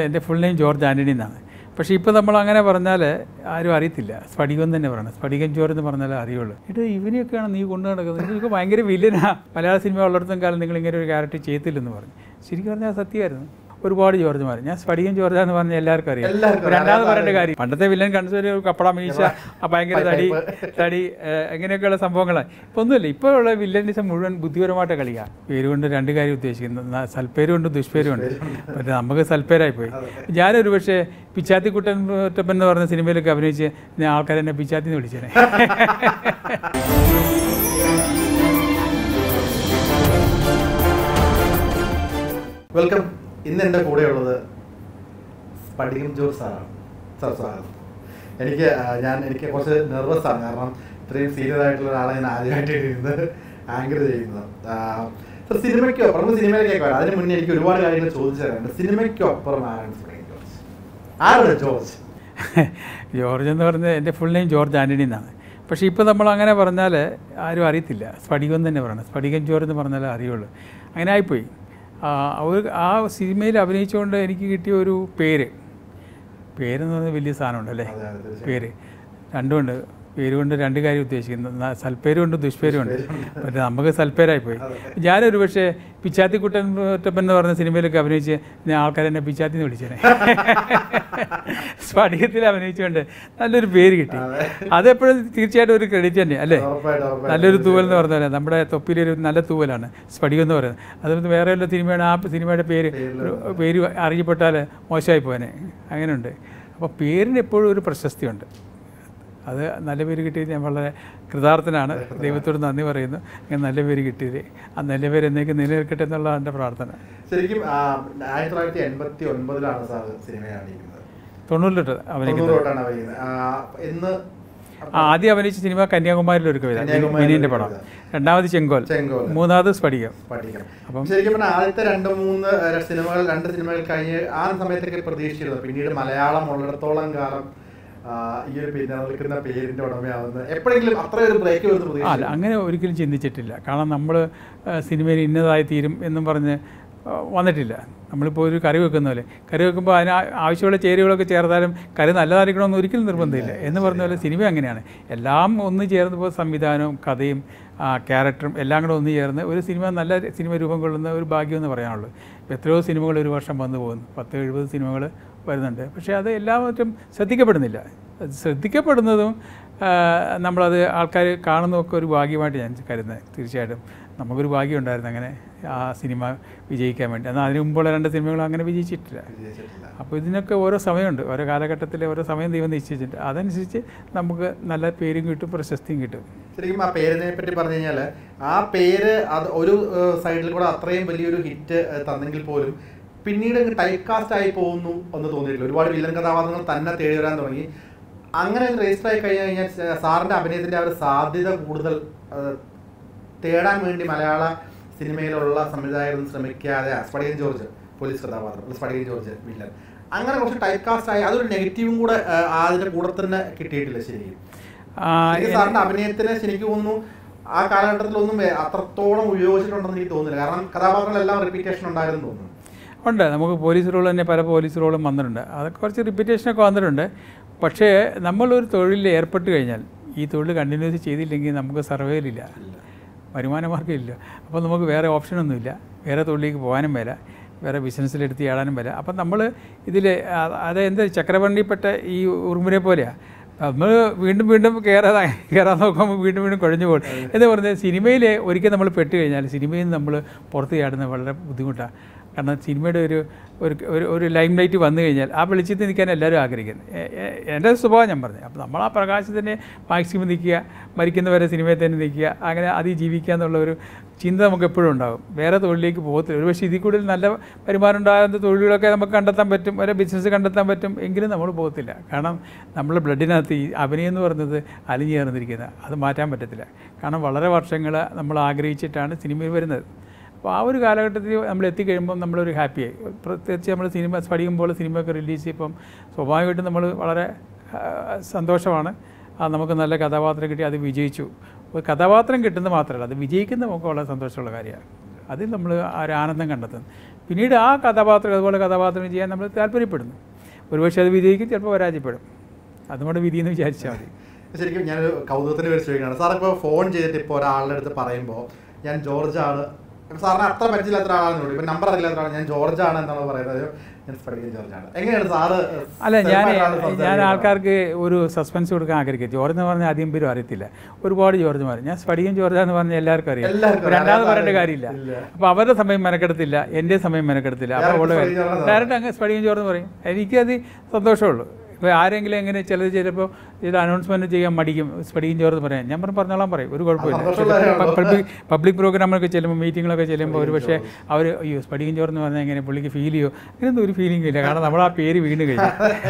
എൻ്റെ full name George Antony എന്നാണ് പക്ഷേ ഇപ്പോൾ നമ്മൾ അങ്ങനെ പറഞ്ഞാൽ ആരും അറിയത്തില്ല സ്ഫടികം എന്ന് തന്നെ പറയണം സ്ഫടികം ജോർജ് എന്ന് പറഞ്ഞാൽ അറിയുള്ളൂ ഇത് ഇവനെയൊക്കെയാണ് നീ കൊണ്ടു നടക്കുന്നത് ഇതൊക്കെ ഭയങ്കര വില്ലനാ മലയാള സിനിമ ഉള്ളിടത്തും കാലം നിങ്ങൾ ഇങ്ങനെ ഒരു ക്യാരക്ടർ ചെയ്യത്തില്ലെന്ന് പറഞ്ഞു ശരിക്കും പറഞ്ഞാൽ സത്യമായിരുന്നു ഒരുപാട് ജോർജ്മാർ ഞാൻ സ്ഫടികം ജോർജ് എന്ന് പറഞ്ഞാൽ എല്ലാവർക്കും അറിയാം എല്ലാവർക്കും അറിയാം. രണ്ടാമത് പറയേണ്ട കാര്യം പണ്ടത്തെ വില്ലൻ കൺസിഡർ ഒരു കപ്പട മീശ ആ ഭയങ്കര തടി തടി ഏഹ്, അങ്ങനെയൊക്കെയുള്ള സംഭവങ്ങളാണ് ഇപ്പോൾ ഒന്നുമില്ല ഇപ്പോൾ ഉള്ള വില്ലനിസം മുഴുവൻ ബുദ്ധിപരമായിട്ട് കളിക്കുക പേര് കൊണ്ട് രണ്ട് കാര്യം ഉദ്ദേശിക്കുന്നത് ന- സൽപ്പേരും ഉണ്ട് ദുഷ്പേരും ഉണ്ട് മറ്റേ നമുക്ക് സൽപ്പേരായി പോയി ഞാനൊരു പക്ഷേ പിച്ചാത്തിക്കുട്ടൻ കുട്ടപ്പൻ എന്ന് പറഞ്ഞ സിനിമയിലൊക്കെ അഭിനയിച്ച് ഞാൻ ആൾക്കാരെന്നെ പിച്ചാത്തി എന്ന് വിളിച്ചേനെ വെൽക്കം ഇന്ന് എൻ്റെ കൂടെയുള്ളത് സ്പടികം ജോസ് സാറാണ് സാർ സ്വാഗതം എനിക്ക് ആ, ഞാൻ എനിക്ക് കുറച്ച് നെർവസ് ആണ് കാരണം ഇത്രയും സീരിയസ് ആയിട്ടുള്ള ഒരാളെ ഞാൻ ആദ്യമായിട്ട് ഇരുന്ന് ആങ്കർ ചെയ്യുന്നത് ആ, സാർ സിനിമയ്ക്കോ അപ്പുറം സിനിമയിലേക്കൊക്കെ വരാം അതിന് മുന്നേ എനിക്ക് ഒരുപാട് കാര്യങ്ങൾ ചോദിച്ചു തരാനുണ്ട് സിനിമയ്ക്കോ അപ്പുറം ആരാണ് സ്പടികം ജോർജ് ആരുടെ ജോർജ് ജോർജ് എന്ന് പറഞ്ഞാൽ എൻ്റെ ഫുൾ നെയിം ജോർജ് ആൻ്റണി എന്നാണ് പക്ഷേ ഇപ്പോൾ നമ്മൾ അങ്ങനെ പറഞ്ഞാൽ ആരും അറിയത്തില്ല സ്ഫടികം എന്ന് തന്നെ പറയണം സ്ഫടികം ജോർജ് എന്ന് പറഞ്ഞാൽ അറിയുള്ളൂ അങ്ങനെ ആയിപ്പോയി ആ, ഒരു ആ സിനിമയിൽ അഭിനയിച്ചുകൊണ്ട് എനിക്ക് കിട്ടിയ ഒരു പേര് പേരെന്ന് പറഞ്ഞാൽ വലിയ സാധനമുണ്ട് അല്ലേ അതെ, അതെ, തീർച്ചയായും. പേര് രണ്ടുമുണ്ട് പേര് കൊണ്ട് രണ്ട് കാര്യം ഉദ്ദേശിക്കുന്നത് ന- സൽപ്പേരും ഉണ്ട് ദുഷ്പേരും ഉണ്ട് മറ്റേ നമുക്ക് സൽപ്പേരായി പോയി ഞാനൊരു പക്ഷേ പിച്ചാത്തിക്കുട്ടൻ കുട്ടപ്പൻ എന്ന് പറഞ്ഞ സിനിമയിലൊക്കെ അഭിനയിച്ച് ഞാൻ ആൾക്കാരെന്നെ പിച്ചാത്തി എന്ന് വിളിച്ചേനെ സ്ഫടികത്തിൽ അഭിനയിച്ചുകൊണ്ട് നല്ലൊരു പേര് കിട്ടി അതെപ്പോഴും തീർച്ചയായിട്ടും ഒരു ക്രെഡിറ്റ് തന്നെ അല്ലേ ഉറപ്പായിട്ടും ഉറപ്പായിട്ടും നല്ലൊരു തൂവൽ എന്ന് പറഞ്ഞ പോലെ നമ്മുടെ തൊപ്പിയിലൊരു നല്ല തൂവലാണ് സ്ഫടികം എന്ന് പറയുന്നത് അതുകൊണ്ട് വേറെ വല്ല സിനിമയുടെ ആ സിനിമയുടെ പേര് ഒരു പേര് അറിയപ്പെട്ടാൽ മോശമായി പോകാനെ അങ്ങനെയുണ്ട് അപ്പോൾ പേരിന് എപ്പോഴും ഒരു പ്രശസ്തിയുണ്ട് അത് നല്ല പേര് കിട്ടിയത് ഞാൻ വളരെ കൃതാർത്ഥനാണ് ദൈവത്തോട് നന്ദി പറയുന്നു അങ്ങനെ നല്ല പേര് കിട്ടിയത് ആ നല്ല പേര് എന്നേക്ക് നിലനിൽക്കട്ടെ എന്നുള്ളതാണ് എൻ്റെ പ്രാർത്ഥന ശരിക്കും ആ, ആയിരത്തി തൊള്ളായിരത്തി എൺപത്തി ഒൻപതിലാണ് സാർ സിനിമ കാണിക്കുന്നത് തൊണ്ണൂറിലിട്ട് അഭിനയിക്കുന്നത് തൊണ്ണൂറ് തൊട്ടാണ് അഭിനയിക്കുന്നത് ആ, ഇന്ന് ആ, ആദ്യം അഭിനയിച്ച സിനിമ കന്യാകുമാരിയിൽ ഒരു കവിത കന്യാകുമാരിയിലെ മിനിൻ്റെ ഒരു പടം കവിത. രണ്ടാമത് ചെങ്കോൽ ചെങ്കോൽ മൂന്നാമത് സ്ഫടികം പഠിക്കാം അപ്പം- ശരിക്കും പറഞ്ഞാൽ ആദ്യത്തെ രണ്ട് മൂന്ന് ഏഹ്, സിനിമകൾ രണ്ട് സിനിമകൾ കഴിഞ്ഞ് ആ സമയത്തൊക്കെ പ്രതീക്ഷിച്ചിരുന്നു പിന്നീട് മലയാളം ഉള്ളിടത്തോളം കാലം ആ, ഈ ഒരു പിന്നെ നിൽക്കുന്ന പേരിന്റെ ഉടമയാവുന്നത് എപ്പോഴെങ്കിലും അത്ര ഒരു ബ്രേക്ക് വരുന്ന അല്ല പ്രതീക്ഷ അങ്ങനെ ഒരിക്കലും ചിന്തിച്ചിട്ടില്ല കാരണം നമ്മൾ സിനിമയിൽ ഇന്നതായി തീരും എന്നും പറഞ്ഞ് ആ, വന്നിട്ടില്ല നമ്മളിപ്പോൾ ഒരു കറി വെക്കുന്ന പോലെ കറി വെക്കുമ്പോൾ അതിന് ആ- ആവശ്യമുള്ള ചേരുവകളൊക്കെ ചേർത്താലും കറി നല്ലതായിരിക്കണമെന്ന് ഒരിക്കലും നിർബന്ധമില്ല എന്ന് പറഞ്ഞ പോലെ സിനിമ അങ്ങനെയാണ് എല്ലാം ഒന്ന് ചേർന്നപ്പോൾ സംവിധാനവും കഥയും ആ, ക്യാരക്ടറും എല്ലാം കൂടെ ഒന്ന് ചേർന്ന് ഒരു സിനിമ നല്ല സിനിമ രൂപം കൊള്ളുന്ന ഒരു ഭാഗ്യം എന്ന് പറയാനുള്ളൂ ഇപ്പോൾ എത്രയോ സിനിമകൾ ഒരു വർഷം വന്നു പോകുന്നു പത്ത് എഴുപത് സിനിമകൾ വരുന്നുണ്ട് പക്ഷേ അത് എല്ലാവരും ശ്രദ്ധിക്കപ്പെടുന്നില്ല അത് ശ്രദ്ധിക്കപ്പെടുന്നതും ആ, നമ്മളത് ആൾക്കാർ കാണുന്നതൊക്കെ ഒരു ഭാഗ്യമായിട്ട് ഞാൻ കരുതുന്നത് തീർച്ചയായിട്ടും നമുക്കൊരു ഭാഗ്യം ഉണ്ടായിരുന്നു അങ്ങനെ ആ സിനിമ വിജയിക്കാൻ വേണ്ടി എന്നാൽ അതിന് മുമ്പുള്ള രണ്ട് സിനിമകളും അങ്ങനെ വിജയിച്ചിട്ടില്ല വിജയിച്ചിട്ടില്ല അപ്പോൾ ഇതിനൊക്കെ ഓരോ സമയമുണ്ട് ഓരോ കാലഘട്ടത്തിൽ ഓരോ സമയം ദൈവം നിശ്ചയിച്ചിട്ടുണ്ട് അതനുസരിച്ച് നമുക്ക് നല്ല പേരും കിട്ടും പ്രശസ്തിയും കിട്ടും ശരിക്കും ആ പേരിനെ പറ്റി പറഞ്ഞു കഴിഞ്ഞാൽ ആ പേര് അത് ഒരു ഏഹ്, സൈഡിൽ കൂടെ അത്രയും വലിയൊരു ഹിറ്റ് ഏഹ്, തന്നെങ്കിൽ പോലും പിന്നീട് ടൈപ്പ് കാസ്റ്റ് ആയി പോകുന്നു എന്ന് തോന്നിയിട്ടില്ല ഒരുപാട് വില്ലൻ കഥാപാത്രങ്ങൾ തന്നെ തേടി വരാൻ തുടങ്ങി അങ്ങനെ രജിസ്റ്റർ ആയി കഴിഞ്ഞു കഴിഞ്ഞാൽ സ- സാറിന്റെ അഭിനയത്തിന്റെ ആ ഒരു സാധ്യത കൂടുതൽ ഏഹ്, തേടാൻ വേണ്ടി മലയാള സിനിമയിലുള്ള സംവിധായകർ ശ്രമിക്കാതെ സ്പടികൻ ജോർജ് പോലീസ് കഥാപാത്രം സ്പടികൻ ജോർജ് വില്ലൻ അങ്ങനെ കുറച്ച് ടൈപ്പ് കാസ്റ്റ് ആയി അതൊരു നെഗറ്റീവും കൂടെ ഏഹ്, അതിന്റെ കൂടെ തന്നെ കിട്ടിയിട്ടില്ല ശരിക്കും ആ, എനിക്ക് സാറിന്റെ അഭിനയത്തിന് ശരിക്കും തോന്നുന്നു ആ കാലഘട്ടത്തിലൊന്നും വേ- അത്രത്തോളം ഉപയോഗിച്ചിട്ടുണ്ടെന്ന് എനിക്ക് തോന്നുന്നില്ല കാരണം കഥാപാത്രങ്ങളെല്ലാം റിപ്പീറ്റേഷൻ ഉണ്ടായിരുന്നു തോന്നുന്നു ഉണ്ട് നമുക്ക് പോലീസ് റോൾ തന്നെ പല പോലീസ് റോളും വന്നിട്ടുണ്ട് അതൊക്കെ കുറച്ച് റിപ്പീറ്റേഷനൊക്കെ വന്നിട്ടുണ്ട് പക്ഷേ നമ്മളൊരു തൊഴിലിൽ ഏർപ്പെട്ട് കഴിഞ്ഞാൽ ഈ തൊഴിൽ കണ്ടിന്യൂസ് ചെയ്തില്ലെങ്കിൽ നമുക്ക് സർവൈവലില്ല വരുമാന മാർഗ്ഗമില്ല അപ്പോൾ നമുക്ക് വേറെ ഓപ്ഷനൊന്നുമില്ല വേറെ തൊഴിലേക്ക് പോകാനും മേല വേറെ ബിസിനസ്സിലെടുത്ത് ചാടാനും മേല അപ്പം നമ്മൾ ഇതിൽ അത് എന്ത് ചക്രവണ്ടിപ്പെട്ട ഈ ഉറുമ്പിനെ പോലെയാണ് നമ്മൾ വീണ്ടും വീണ്ടും കയറാൻ കയറാൻ നോക്കുമ്പോൾ വീണ്ടും വീണ്ടും കുഴഞ്ഞു പോകും എന്ന് പറഞ്ഞാൽ സിനിമയിൽ ഒരിക്കൽ നമ്മൾ പെട്ട് കഴിഞ്ഞാൽ സിനിമയിൽ നിന്ന് നമ്മൾ പുറത്ത് ചാടുന്നത് വളരെ ബുദ്ധിമുട്ടാണ് കാരണം സിനിമയുടെ ഒരു ഒരു ഒരു ഒരു ലൈം ലൈറ്റ് വന്നു കഴിഞ്ഞാൽ ആ വെളിച്ചത്തിൽ നിൽക്കാൻ എല്ലാവരും ആഗ്രഹിക്കുന്നത് എ- എ- എൻ്റെ സ്വഭാവം ഞാൻ പറഞ്ഞു അപ്പോൾ നമ്മൾ ആ പ്രകാശത്തിനെ മാക്സിമം നിൽക്കുക മരിക്കുന്നവരെ സിനിമയിൽ തന്നെ നിൽക്കുക അങ്ങനെ അതിൽ ജീവിക്കുക എന്നുള്ള ഒരു ചിന്ത നമുക്ക് എപ്പോഴും ഉണ്ടാകും വേറെ തൊഴിലിലേക്ക് പോകത്തില്ല ഒരു പക്ഷേ ഇതിൽ കൂടുതൽ നല്ല വരുമാനം ഉണ്ടാകുന്ന തൊഴിലുകളൊക്കെ നമുക്ക് കണ്ടെത്താൻ പറ്റും ഒരു ബിസിനസ് കണ്ടെത്താൻ പറ്റും എങ്കിലും നമ്മൾ പോകത്തില്ല കാരണം നമ്മുടെ ബ്ലഡിനകത്ത് ഈ അഭിനയം എന്ന് പറയുന്നത് അലിഞ്ഞു ചേർന്നിരിക്കുന്നത് അത് മാറ്റാൻ പറ്റത്തില്ല കാരണം വളരെ വർഷങ്ങൾ നമ്മൾ ആഗ്രഹിച്ചിട്ടാണ് സിനിമയിൽ വരുന്നത് അപ്പോൾ ആ ഒരു കാലഘട്ടത്തിൽ നമ്മൾ എത്തിക്കഴിയുമ്പം നമ്മളൊരു ഹാപ്പിയായി പ്രത്യേകിച്ച് നമ്മൾ സിനിമ പഠിക്കുമ്പോൾ സിനിമയൊക്കെ റിലീസ് ചെയ്യുമ്പം സ്വാഭാവികമായിട്ടും നമ്മൾ വളരെ ആ, സന്തോഷമാണ് ആ നമുക്ക് നല്ല കഥാപാത്രം കിട്ടി അത് വിജയിച്ചു ഒരു കഥാപാത്രം കിട്ടുന്നത് മാത്രമല്ല അത് വിജയിക്കുന്ന നമുക്ക് വളരെ സന്തോഷമുള്ള കാര്യമാണ് അതിൽ നമ്മൾ ആ ഒരു ആനന്ദം കണ്ടെത്തുന്നു പിന്നീട് ആ കഥാപാത്രം അതുപോലെ കഥാപാത്രം ചെയ്യാൻ നമ്മൾ താല്പര്യപ്പെടുന്നു ഒരുപക്ഷെ അത് വിജയിക്കും ചിലപ്പോൾ പരാജയപ്പെടും അതുകൊണ്ട് വിധി എന്ന് വിചാരിച്ചാൽ മതി ശരിക്കും ഞാനൊരു കൗതുകത്തിന് പേര് ചോദിക്കുകയാണ് സാർ ഇപ്പോൾ ഫോൺ ചെയ്തിട്ട് ഇപ്പോൾ ഒരാളുടെ അടുത്ത് പറയുമ്പോൾ ഞാൻ ജോർജ് ആണ് സാറിന് അത്ര പരിചയമില്ലാത്ത ഒരാളാണെന്ന് വിളിക്കും ഇപ്പം നമ്പർ അറിയില്ലാത്ത ഒരാൾ ഞാൻ ജോർജ് ആണ് എന്നാണ് പറയുന്നത് ഞാൻ സ്പടിക ജോർജ് ആണ് എങ്ങനെയാണ് സാറ് അല്ല ഞാൻ സ്ഥിരമായിട്ട് ആള് ഞാൻ സംസാരിക്കുന്നത്? ആൾക്കാർക്ക് ഒരു സസ്പെൻസ് കൊടുക്കാൻ ആഗ്രഹിക്കും ജോർജ് എന്ന് പറഞ്ഞാൽ അധികം പേരും അറിയത്തില്ല ഒരുപാട് ജോർജ്മാർ ഞാൻ സ്പടികം ജോർജ് എന്ന് പറഞ്ഞാൽ എല്ലാവർക്കും അറിയാം എല്ലാവർക്കും അപ്പോൾ രണ്ടാമത് അറിയാം. പറയേണ്ട കാര്യമില്ല ഇല്ല. അപ്പോൾ അവരുടെ സമയം മെനക്കെടുത്തില്ല എൻ്റെ സമയം മെനക്കെടുത്തില്ല അപ്പോൾ Direct ഉള്ള സ്പടികം ജോർജ് എന്നാണ്. ഡയറക്റ്റ് അങ്ങ് സ്പടികം ജോർജ് എന്ന് പറയും എനിക്കത് സന്തോഷമുള്ളൂ ഇപ്പോൾ ആരെങ്കിലും എങ്ങനെ ചിലർ ചിലപ്പോൾ ഇത് അനൗൺസ്മെൻറ്റ് ചെയ്യാൻ മടിക്കും സ്പടികം ജോർജ് പറയാൻ ഞാൻ പറഞ്ഞു പറഞ്ഞോളാം പറയും ഒരു സന്തോഷമുള്ള കുഴപ്പമില്ല കാര്യമാണല്ലോ. പബ്ലിക് പബ്ലിക് പ്രോഗ്രാമൊക്കെ ചെല്ലുമ്പോൾ മീറ്റിങ്ങിലൊക്കെ ചെല്ലുമ്പോൾ ഒരു പക്ഷേ അവർ അയ്യോ സ്പടികം ചോർന്ന് പറഞ്ഞാൽ എങ്ങനെ പുള്ളിക്ക് ഫീൽ ചെയ്യോ അങ്ങനെയൊന്നും ഒരു ഫീലിംഗ് ഇല്ല കാരണം നമ്മൾ ആ പേര് വീണ് കഴിഞ്ഞു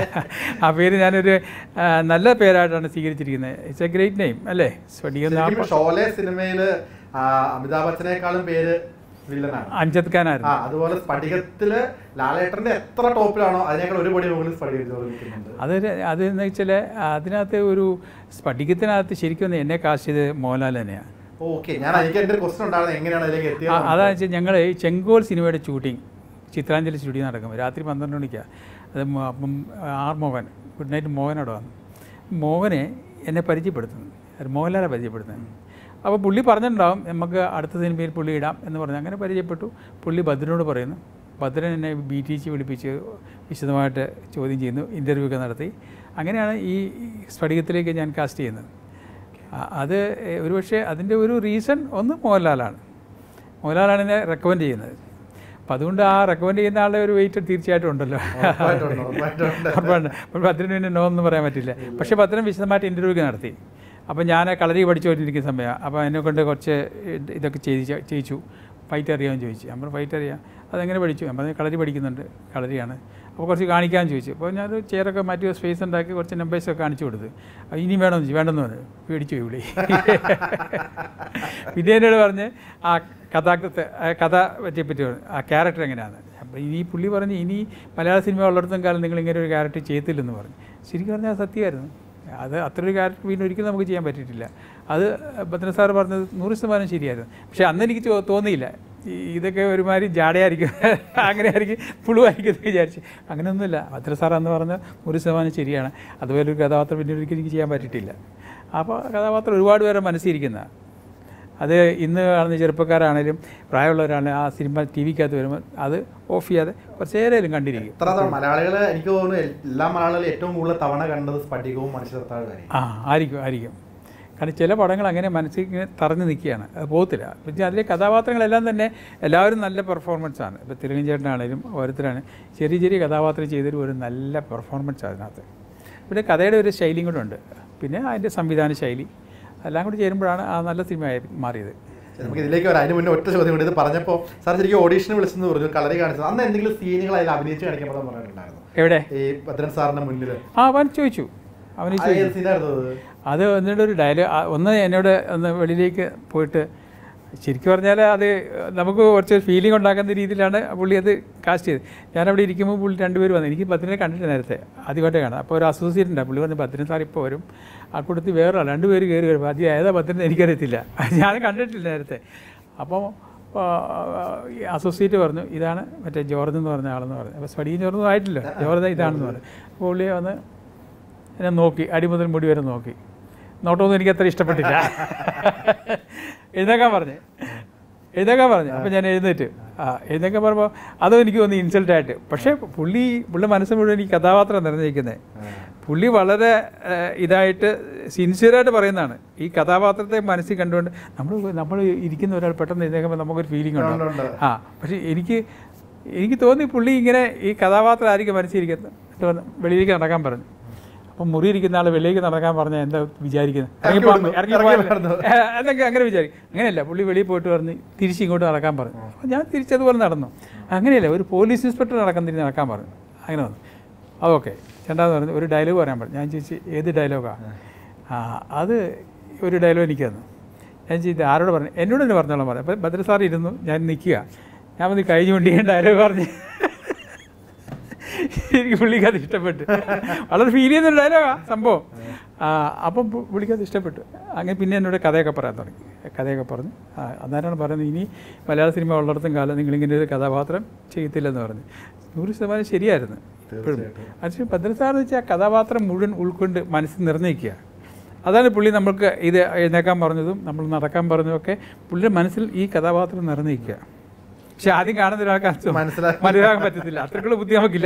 ആ പേര് ഞാനൊരു ആ, നല്ല പേരായിട്ടാണ് സ്വീകരിച്ചിരിക്കുന്നത് ഇറ്റ്സ് എ ഗ്രേറ്റ് നെയിം അല്ലേ സ്പടികം എന്ന് ആ ശരിക്കും ഷോലെ സിനിമയിൽ അമിതാഭ് ബച്ചനേക്കാളും പേര് വില്ലനാണ് അഞ്ചത് ആ ഖാനായിരുന്നു അതുപോലെ സ്ഫടികത്തില് ലാലേട്ടന്റെ എത്ര ടോപ്പിലാണോ അതിനേക്കാൾ ഒരു പടി മുകളിൽ സ്ഫടിക ജോർജ് നിൽക്കുന്നുണ്ട് അതൊരു അതെന്ന് വെച്ചാൽ അതിനകത്ത് ഒരു സ്ഫടികത്തിനകത്ത് ശരിക്കും ഒന്ന് എന്നെ കാസ്റ്റ് ചെയ്ത് മോഹൻലാൽ തന്നെയാണ് ഓക്കെ ഞാൻ എനിക്ക് എന്റെ ഒരു ക്വസ്റ്റൻ ഉണ്ടായിരുന്നു എങ്ങനെയാണ് അതിലേക്ക് ആ, എത്തിയത് അതാണെന്ന് വെച്ചാൽ ഞങ്ങൾ ഈ ചെങ്കോൽ സിനിമയുടെ ഷൂട്ടിംഗ് ചിത്രാഞ്ജലി സ്റ്റുഡിയോ നടക്കും രാത്രി പന്ത്രണ്ട് മണിക്കാണ് അത് മോ- അപ്പം R Mohan good night Mohan അവിടെ വന്നു മോഹനെ എന്നെ പരിചയപ്പെടുത്തുന്നു അത് മോഹൻലാലെ പരിചയപ്പെടുത്തുന്നു അപ്പോൾ പുള്ളി പറഞ്ഞിട്ടുണ്ടാവും നമുക്ക് അടുത്ത സിനിമയിൽ പുള്ളി ഇടാം എന്ന് പറഞ്ഞു അങ്ങനെ പരിചയപ്പെട്ടു പുള്ളി ഭദ്രനോട് പറയുന്നു ഭദ്രൻ എന്നെ ബി ടി സി വിളിപ്പിച്ച് വിശദമായിട്ട് ചോദ്യം ചെയ്യുന്നു ഇൻ്റർവ്യൂ ഒക്കെ നടത്തി അങ്ങനെയാണ് ഈ സ്ഫടികത്തിലേക്ക് ഞാൻ കാസ്റ്റ് ചെയ്യുന്നത് ആ, അത് എ, ഒരുപക്ഷെ അതിൻ്റെ ഒരു റീസൺ ഒന്ന് മോഹൻലാലാണ് മോഹൻലാലാണ് എന്നെ റെക്കമെൻഡ് ചെയ്യുന്നത് അപ്പം അതുകൊണ്ട് ആ റെക്കമെൻഡ് ചെയ്യുന്ന ആളുടെ ഒരു വെയിറ്റ് തീർച്ചയായിട്ടും ഉണ്ടല്ലോ ഉറപ്പായിട്ടുണ്ട്, ഉറപ്പായിട്ടുണ്ട്. ഉറപ്പാണ് അപ്പോൾ ഭദ്രന് പിന്നെ നോ എന്ന് പറയാൻ പറ്റില്ല പക്ഷേ ഭദ്രൻ വിശദമായിട്ട് ഇൻ്റർവ്യൂ ഒക്കെ നടത്തി അപ്പോൾ ഞാൻ കളരി പഠിച്ചുകൊണ്ടിരിക്കുന്ന സമയം അപ്പോൾ എന്നെ കൊണ്ട് കുറച്ച് ഇത് ഇതൊക്കെ ചെയ്യിച്ച ചെയ്യിച്ചു ഫൈറ്റ് അറിയാമെന്ന് ചോദിച്ചു നമ്മൾ ഫൈറ്റ് അറിയാം അതെങ്ങനെ പഠിച്ചു ഞാൻ പറഞ്ഞു കളരി പഠിക്കുന്നുണ്ട് കളരിയാണ് അപ്പോൾ കുറച്ച് കാണിക്കാൻ ചോദിച്ചു അപ്പോൾ ഞാനൊരു ചെയറൊക്കെ മാറ്റി സ്പേസ് ഉണ്ടാക്കി കുറച്ച് നമ്പേഴ്സൊക്കെ കാണിച്ചു കൊടുത്തു അപ്പോൾ ഇനി വേണമെന്ന് ചോദിച്ചു വേണ്ടെന്ന് പറഞ്ഞു പേടിച്ചു പോയി വിളി പിന്നെ എന്നോട് പറഞ്ഞ് ആ കഥാകൃത്ത് ആ കഥ പറ്റിയെ പറ്റി പറഞ്ഞു ആ ക്യാരക്ടർ എങ്ങനെയാണ് അപ്പോൾ ഇനി പുള്ളി പറഞ്ഞ് ഇനി മലയാള സിനിമ ഉള്ളിടത്തും കാലം നിങ്ങൾ ഇങ്ങനെ ഒരു ക്യാരക്ടർ ചെയ്യത്തില്ലെന്ന് പറഞ്ഞു ശരിക്കും പറഞ്ഞാൽ അത് സത്യമായിരുന്നു അത് അത്ര ഒരു ക്യാരക്ടർ പിന്നെ ഒരിക്കലും നമുക്ക് ചെയ്യാൻ പറ്റിയിട്ടില്ല അത് ഭദ്രൻ സാർ പറഞ്ഞത് നൂറ് ശതമാനം ശരിയായിരുന്നു പക്ഷേ അന്ന് എനിക്ക് ചോ- തോന്നിയില്ല ഈ ഇതൊക്കെ ഒരുമാതിരി ജാടയായിരിക്കും അങ്ങനെ ആയിരിക്കും പുളുവായിരിക്കും എന്ന് വിചാരിച്ചു അങ്ങനെയൊന്നുമില്ല ഭദ്ര സാർ അന്ന് പറഞ്ഞ നൂറ് ശതമാനം ശരിയാണ് അതുപോലെ ഒരു കഥാപാത്രം പിന്നെ ഒരിക്കലും എനിക്ക് ചെയ്യാൻ പറ്റിയിട്ടില്ല അപ്പോൾ കഥാപാത്രം ഒരുപാട് പേരെ മനസ്സിരിക്കുന്ന അത് ഇന്ന് കാണുന്ന ചെറുപ്പക്കാരാണേലും പ്രായമുള്ളവരാണെങ്കിലും ആ സിനിമ ടി വിക്കകത്ത് വരുമ്പോൾ അത് ഓഫ് ചെയ്യാതെ കുറച്ച് നേരം കണ്ടിരിക്കും എത്ര തവണ മലയാളികൾ എനിക്ക് തോന്നുന്നു എല്ലാ മലയാളികളും ഏറ്റവും കൂടുതൽ തവണ കണ്ടത് സ്ഫടികവും മനുഷ്യർത്താഴും ആ ആയിരിക്കും ആയിരിക്കും കാരണം ചില പടങ്ങൾ അങ്ങനെ മനസ്സിൽ ഇങ്ങനെ തറഞ്ഞു നിൽക്കുകയാണ് അത് പോകത്തില്ല പിന്നെ അതിലെ കഥാപാത്രങ്ങളെല്ലാം തന്നെ എല്ലാവരും നല്ല പെർഫോമൻസ് ആണ് ഇപ്പോൾ തിലകൻ ചേട്ടനാണേലും ഓരോരുത്തരാണ് ചെറിയ ചെറിയ കഥാപാത്രം ചെയ്തൊരു ഒരു നല്ല പെർഫോമൻസ് അതിനകത്ത് പിന്നെ കഥയുടെ ഒരു ശൈലിയും കൂടെ ഉണ്ട് പിന്നെ അതിൻ്റെ സംവിധാന ശൈലി എല്ലാം കൂടി ചേരുമ്പോഴാണ് ആ നല്ല സിനിമയായി മാറിയത് ശരി, നമുക്ക് ഇതിലേക്ക് വരാം അതിന് മുന്നേ ഒറ്റ ചോദ്യം കൂടി ഇത് പറഞ്ഞപ്പോൾ സാർ ശരിക്കും ഓഡീഷന് വിളിച്ചെന്ന് പറഞ്ഞു കളറി കാണിച്ചത് അന്ന് എന്തെങ്കിലും സീനുകൾ അതിൽ അഭിനയിച്ച് കാണിക്കാൻ പറഞ്ഞിട്ടുണ്ടായിരുന്നു എവിടെ ഈ ഭദ്രൻ സാറിന്റെ മുന്നിൽ ആ അവൻ ചോദിച്ചു അവന് ചോദിച്ചു സീനായിരുന്നു അത് അത് എന്നിട്ട് ഒരു ഡയലോഗ് ഒന്ന് എന്നോട് ഒന്ന് വെളിയിലേക്ക് പോയിട്ട് ശരിക്കും പറഞ്ഞാൽ അത് നമുക്ക് കുറച്ച് ഫീലിംഗ് ഉണ്ടാക്കുന്ന രീതിയിലാണ് പുള്ളി അത് കാസ്റ്റ് ചെയ്ത് ഞാനവിടെ ഇരിക്കുമ്പോൾ പുള്ളി രണ്ടുപേർ വന്നു എനിക്ക് ഭദ്രനെ കണ്ടിട്ട് നേരത്തെ ആദ്യമായിട്ട് കാണാം അപ്പോൾ ഒരു അസോസിയേറ്റ് ഉണ്ട് പുള്ളി പറഞ്ഞു ഭദ്രൻ സാർ ഇപ്പോൾ വരും ആ കൂട്ടത്തിൽ വേറെ ആൾ രണ്ടുപേര് കയറി വരും അത് ഏതാ ഭദ്രൻ എനിക്കറിയത്തില്ല ഞാൻ കണ്ടിട്ടില്ല നേരത്തെ അപ്പോൾ അസോസിയേറ്റ് പറഞ്ഞു ഇതാണ് മറ്റേ ജോർജ് എന്ന് പറഞ്ഞ ആളെന്ന് പറഞ്ഞു അപ്പോൾ സ്പടിയും ജോർജൊന്നും ആയിട്ടില്ല ജോർജ് ഇതാണെന്ന് പറഞ്ഞു അപ്പോൾ പുള്ളി വന്ന് എന്നെ നോക്കി അടി മുതൽ മുടി വരെ നോക്കി നോട്ടമൊന്നും എനിക്ക് അത്ര ഇഷ്ടപ്പെട്ടില്ല എഴുന്നേക്കാൻ പറഞ്ഞു എഴുന്നേക്കാൻ പറഞ്ഞു അപ്പം ഞാൻ എഴുന്നേറ്റ് ആ എഴുന്നേക്കാൻ പറയുമ്പോൾ അതും എനിക്ക് തോന്നി ഇൻസൾട്ടായിട്ട് പക്ഷേ പുള്ളി പുള്ളി മനസ്സ് മുഴുവൻ ഈ കഥാപാത്രം നിറഞ്ഞിരിക്കുന്നത് പുള്ളി വളരെ ഏഹ്, ഇതായിട്ട് സിൻസിയറായിട്ട് പറയുന്നതാണ് ഈ കഥാപാത്രത്തെ മനസ്സിൽ കണ്ടുകൊണ്ട് നമ്മൾ നമ്മൾ ഇരിക്കുന്ന ഒരാൾ പെട്ടെന്ന് എഴുന്നേക്കുമ്പോൾ നമുക്കൊരു ഫീലിംഗ് ഉണ്ട്, ഉണ്ട് ഉണ്ട്. ആ പക്ഷേ എനിക്ക് എനിക്ക് തോന്നി പുള്ളി ഇങ്ങനെ ഈ കഥാപാത്രം ആയിരിക്കും മനസ്സിലിരിക്കുന്നത് എന്നിട്ട് വന്ന് വെളിയിലേക്ക് നടക്കാൻ പറഞ്ഞു അപ്പം മുറി ഇരിക്കുന്ന ആൾ വെളിയിലേക്ക് നടക്കാൻ പറഞ്ഞാൽ എന്താ വിചാരിക്കുന്നത് ഇറങ്ങി ഇറങ്ങി വിടുന്നു. ഇറങ്ങി ഇറങ്ങി പോകാൻ- വിടുന്നു. ഏ, എന്നൊക്കെ അങ്ങനെ വിചാരിക്കും അങ്ങനെയല്ല പുള്ളി വെളിയിൽ പോയിട്ട് പറഞ്ഞ് തിരിച്ച് ഇങ്ങോട്ട് നടക്കാൻ പറഞ്ഞു അപ്പോൾ ഞാൻ തിരിച്ചതുപോലെ നടന്നു അങ്ങനെയല്ല ഒരു പോലീസ് ഇൻസ്പെക്ടർ നടക്കാൻ തിരിഞ്ഞ് നടക്കാൻ പറഞ്ഞു അങ്ങനെ വന്നു അതൊക്കെ രണ്ടാമത് പറഞ്ഞു ഒരു ഡയലോഗ് പറയാൻ പറഞ്ഞു ഞാൻ ചോദിച്ചു ഏത് ഡയലോഗാണ് ആ അത് ഒരു ഡയലോഗ് എനിക്ക് തന്നു ഞാൻ ചെയ്ത് ആരോട് പറഞ്ഞു എന്നോട് തന്നെ പറഞ്ഞോളാം പറഞ്ഞു അപ്പോൾ ഭദ്ര സാർ ഇരുന്നു ഞാൻ നിൽക്കുക ഞാൻ വന്ന് കൈ ചൂണ്ടി ഡയലോഗ് പറഞ്ഞ് എനിക്ക് പുള്ളിക്ക് അത് ഇഷ്ടപ്പെട്ടു വളരെ ഫീൽ ചെയ്യുന്ന ഡയലോഗാ സംഭവം ആ, അപ്പം പു- പുള്ളിക്ക് അത് ഇഷ്ടപ്പെട്ടു അങ്ങനെ പിന്നെ എന്നോട് കഥയൊക്കെ പറയാൻ തുടങ്ങി കഥയൊക്കെ പറഞ്ഞു ആ, അന്നേരമാണ് പറയുന്നത് ഇനി മലയാള സിനിമ ഉള്ളിടത്തും കാലം നിങ്ങളിങ്ങനെ ഒരു കഥാപാത്രം ചെയ്യത്തില്ലെന്ന് പറഞ്ഞു നൂറ് ശതമാനം ശരിയായിരുന്നു ഇപ്പോഴും തീർച്ചയായിട്ടും. പക്ഷേ ഭദ്രസാറെന്ന് വെച്ചാൽ കഥാപാത്രം മുഴുവൻ ഉൾക്കൊണ്ട് മനസ്സിൽ നിർണ്ണയിക്കുക അതാണ് പുള്ളി നമ്മൾക്ക് ഇത് എഴുന്നേക്കാൻ പറഞ്ഞതും നമ്മൾ നടക്കാൻ പറഞ്ഞതും ഒക്കെ പുള്ളിയുടെ മനസ്സിൽ ഈ കഥാപാത്രം നിർണ്ണയിക്കുക പക്ഷെ ആദ്യം കാണുന്ന ഒരാൾക്ക് മനസ്സിലാക്കാൻ മനസ്സിലാക്കാൻ പറ്റത്തില്ല അത്രക്കുള്ള ബുദ്ധി നമുക്കില്ല